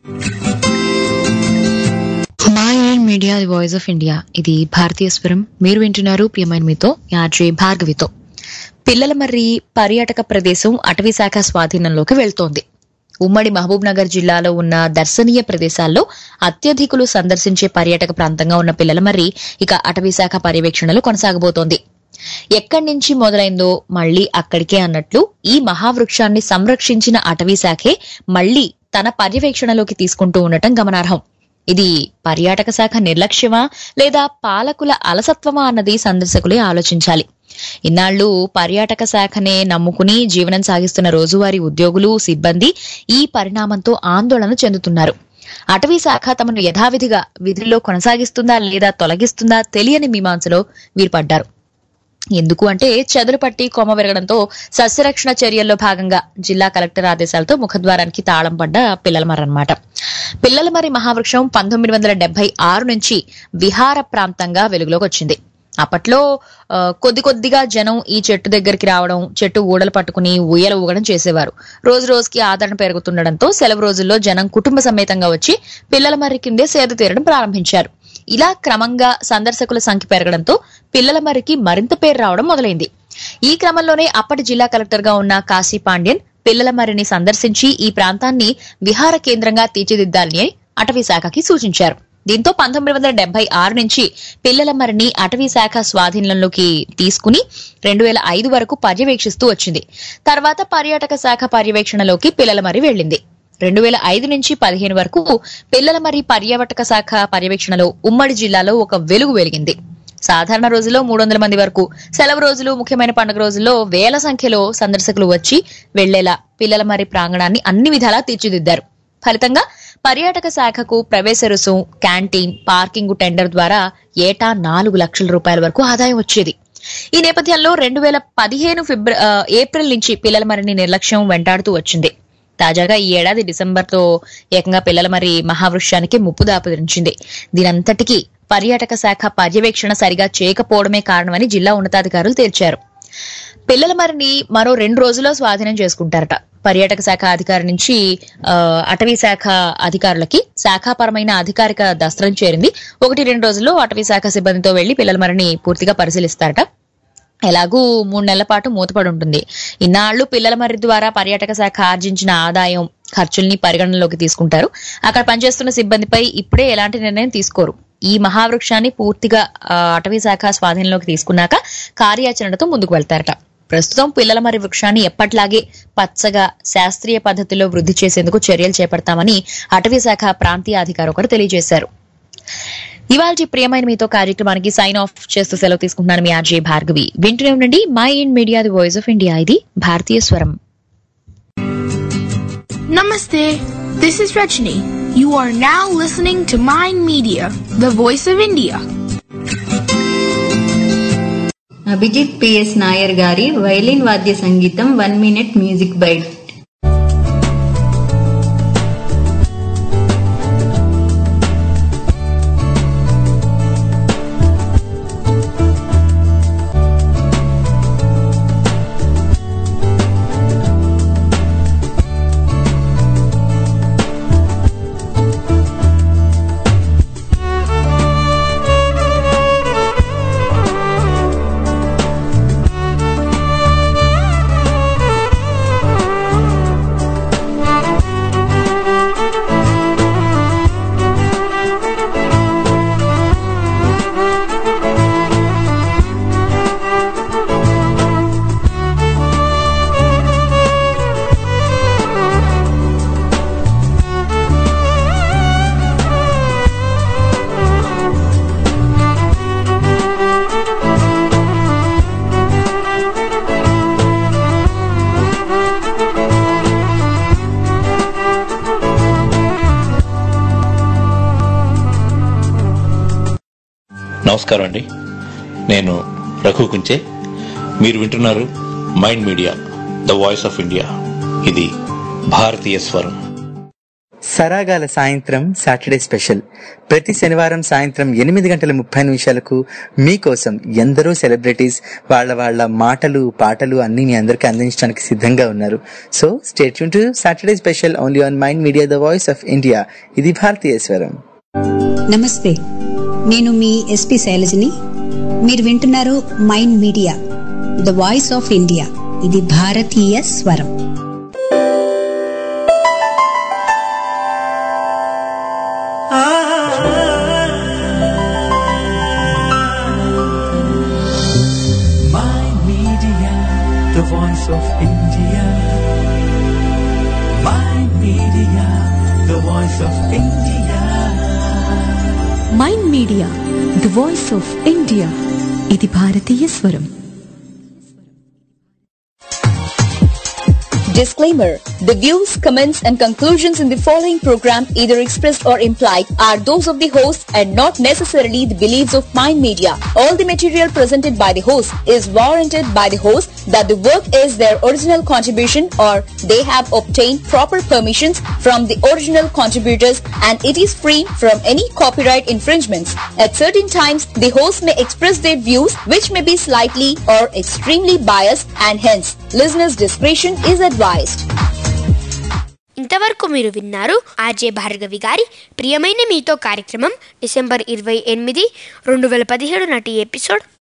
MyInd media the voice of India ఇది భారతీయ స్వరం మీరు వింటున్నారు ప్రియమైన మీతో యాడ్రి భార్గవితో పిల్లల మర్రి పర్యాటక ప్రదేశం అటవీ శాఖ స్వాధీనంలోకి వెళ్తోంది ఉమ్మడి మహబూబ్ నగర్ జిల్లాలో ఉన్న దర్శనీయ ప్రదేశాల్లో అత్యధికులు సందర్శించే పర్యాటక ప్రాంతంగా ఉన్న పిల్లల మర్రి ఇక అటవీ శాఖ పర్యవేక్షణలో కొనసాగబోతోంది ఎక్కడి నుంచి మొదలైందో మళ్లీ అక్కడికే అన్నట్లు ఈ మహావృక్షాన్ని సంరక్షించిన అటవీ శాఖే మళ్లీ తన పర్యవేక్షణలోకి తీసుకుంటూ ఉండటం గమనార్హం ఇది పర్యాటక శాఖ నిర్లక్ష్యమా లేదా పాలకుల అలసత్వమా అన్నది సందర్శకులే ఆలోచించాలి ఇన్నాళ్లు పర్యాటక శాఖనే నమ్ముకుని జీవనం సాగిస్తున్న రోజువారీ ఉద్యోగులు సిబ్బంది ఈ పరిణామంతో ఆందోళన చెందుతున్నారు అటవీ శాఖ తమను యథావిధిగా విధుల్లో కొనసాగిస్తుందా లేదా తొలగిస్తుందా తెలియని మీమాంసలో వీరు పడ్డారు ఎందుకు అంటే చెదలు పట్టి కొమ్మ విరగడంతో సస్యరక్షణ చర్యల్లో భాగంగా జిల్లా కలెక్టర్ ఆదేశాలతో ముఖద్వారానికి తాళం పడ్డ పిల్లలమర్రి అన్నమాట పిల్లలమర్రి మహావృక్షం పంతొమ్మిది వందల డెబ్బై ఆరు నుంచి విహార ప్రాంతంగా వెలుగులోకి వచ్చింది అప్పట్లో ఆ, కొద్ది కొద్దిగా జనం ఈ చెట్టు దగ్గరికి రావడం చెట్టు ఊడలు పట్టుకుని ఉయ్యల ఊగడం చేసేవారు రోజు రోజుకి ఆదరణ పెరుగుతుండడంతో సెలవు రోజుల్లో జనం కుటుంబ సమేతంగా వచ్చి పిల్లల మర్రి కిందే సేద తీరడం ప్రారంభించారు ఇలా క్రమంగా సందర్శకుల సంఖ్య పెరగడంతో పిల్లల మర్రికి మరింత పేరు రావడం మొదలైంది ఈ క్రమంలోనే అప్పటి జిల్లా కలెక్టర్ గా ఉన్న కాశీ పాండ్యన్ పిల్లల మర్రిని సందర్శించి ఈ ప్రాంతాన్ని విహార కేంద్రంగా తీర్చిదిద్దాలని అటవీ శాఖకి సూచించారు దీంతో పంతొమ్మిది వందల డెబ్బై ఆరు నుంచి పిల్లల మరిని అటవీ శాఖ స్వాధీనంలోకి తీసుకుని రెండు వేల ఐదు వరకు పర్యవేక్షిస్తూ వచ్చింది తర్వాత పర్యాటక శాఖ పర్యవేక్షణలోకి పిల్లల మరి వెళ్లింది రెండు వేల ఐదు నుంచి పదిహేను వరకు పిల్లల మరి పర్యాటక శాఖ పర్యవేక్షణలో ఉమ్మడి జిల్లాలో ఒక వెలుగు వెలిగింది సాధారణ రోజుల్లో మూడు వందల మంది వరకు సెలవు రోజులు ముఖ్యమైన పండుగ రోజుల్లో వేల సంఖ్యలో సందర్శకులు వచ్చి వెళ్లేలా పిల్లల మరి ప్రాంగణాన్ని అన్ని విధాలా తీర్చిదిద్దారు ఫలితంగా పర్యాటక శాఖకు ప్రవేశ రుసుం క్యాంటీన్ పార్కింగ్ టెండర్ ద్వారా ఏటా నాలుగు లక్షల రూపాయల వరకు ఆదాయం వచ్చేది ఈ నేపథ్యంలో రెండు వేల పదిహేను ఫిబ్ర ఆ, ఏప్రిల్ నుంచి పిల్లల మరిని నిర్లక్ష్యం వెంటాడుతూ వచ్చింది తాజాగా ఈ ఏడాది డిసెంబర్ తో ఏకంగా పిల్లల మరి మహావృక్షానికి ముప్పు దాపురించింది దీనంతటికీ పర్యాటక శాఖ పర్యవేక్షణ సరిగా చేయకపోవడమే కారణమని జిల్లా ఉన్నతాధికారులు తేల్చారు పిల్లల మరిని మరో రెండు రోజుల్లో స్వాధీనం చేసుకుంటారట పర్యాటక శాఖ అధికారి నుంచి ఆ, అటవీ శాఖ అధికారులకి శాఖాపరమైన అధికారిక దస్త్రం చేరింది ఒకటి రెండు రోజుల్లో అటవీ శాఖ సిబ్బందితో వెళ్లి పిల్లల మరిని పూర్తిగా పరిశీలిస్తారట ఎలాగూ మూడు నెలల పాటు మూతపడి ఉంటుంది ఇన్నాళ్లు పిల్లల మర్రి ద్వారా పర్యాటక శాఖ ఆర్జించిన ఆదాయం ఖర్చుల్ని పరిగణనలోకి తీసుకుంటారు అక్కడ పనిచేస్తున్న సిబ్బందిపై ఇప్పుడే ఎలాంటి నిర్ణయం తీసుకోరు ఈ మహావృక్షాన్ని పూర్తిగా ఆ, అటవీ శాఖ స్వాధీనంలోకి తీసుకున్నాక కార్యాచరణతో ముందుకు వెళ్తారట ప్రస్తుతం పిల్లల మరి వృక్షాన్ని ఎప్పట్లాగే పచ్చగా శాస్త్రీయ పద్ధతిలో వృద్ధి చేసేందుకు చర్యలు చేపడతామని అటవీ శాఖ ప్రాంతీయ అధికారి ఒకరు తెలియజేశారు ఇవాళ ప్రియమైన మీతో కార్యక్రమానికి సైన్ ఆఫ్ చేస్తూ సెలవు తీసుకుంటున్నాను మీ ఆర్జే భార్గవి వింటూనే ఉండండి MyInd media the voice of India ఇది భారతీయ స్వరం Namaste. This is Rajni. You are now listening to Mind Media, the voice of India. Abhijit PS Nair గారి వైలిన్ వాద్య సంగీతం వన్ మినిట్ మ్యూజిక్ బైట్ నమస్కారం అండి నేను రఘు కుంచే మీరు వింటున్నారు MyInd media the voice of India ఇది భారతీయ స్వరం సరాగాల సాయంత్రం సాటర్డే స్పెషల్ ప్రతి శనివారం సాయంత్రం ఎనిమిది గంటల ముప్పై నిమిషాలకు మీకోసం ఎందరో సెలబ్రిటీస్ వాళ్ళ వాళ్ళ మాటలు పాటలు అన్ని మీ అందరికీ అందించడానికి సిద్ధంగా ఉన్నారు so stay tuned to Saturday special only on MyInd media the voice of India ఇది భారతీయ స్వరం నమస్తే నేను మీ ఎస్పి శైలజని మీరు వింటున్నారు MyInd media the voice of India ఇది భారతీయ స్వరం Mind Media, the voice of India. Mind Media, the voice of India. MyInd media the voice of India ఇది భారతీయ స్వరం Disclaimer The views, comments, and conclusions in the following program, either expressed or implied, are those of the host and not necessarily the beliefs of Mind Media. All the material presented by the host is warranted by the host that the work is their original contribution or they have obtained proper permissions from the original contributors and it is free from any copyright infringements. At certain times, the host may express their views which may be slightly or extremely biased and hence listeners' discretion is advised. ఇంతవరకు మీరు విన్నారు ఆర్జే భార్గవి గారి ప్రియమైన మీతో కార్యక్రమం డిసెంబర్ ఇరవై ఎనిమిది రెండు వేల పదిహేడు నాటి ఎపిసోడ్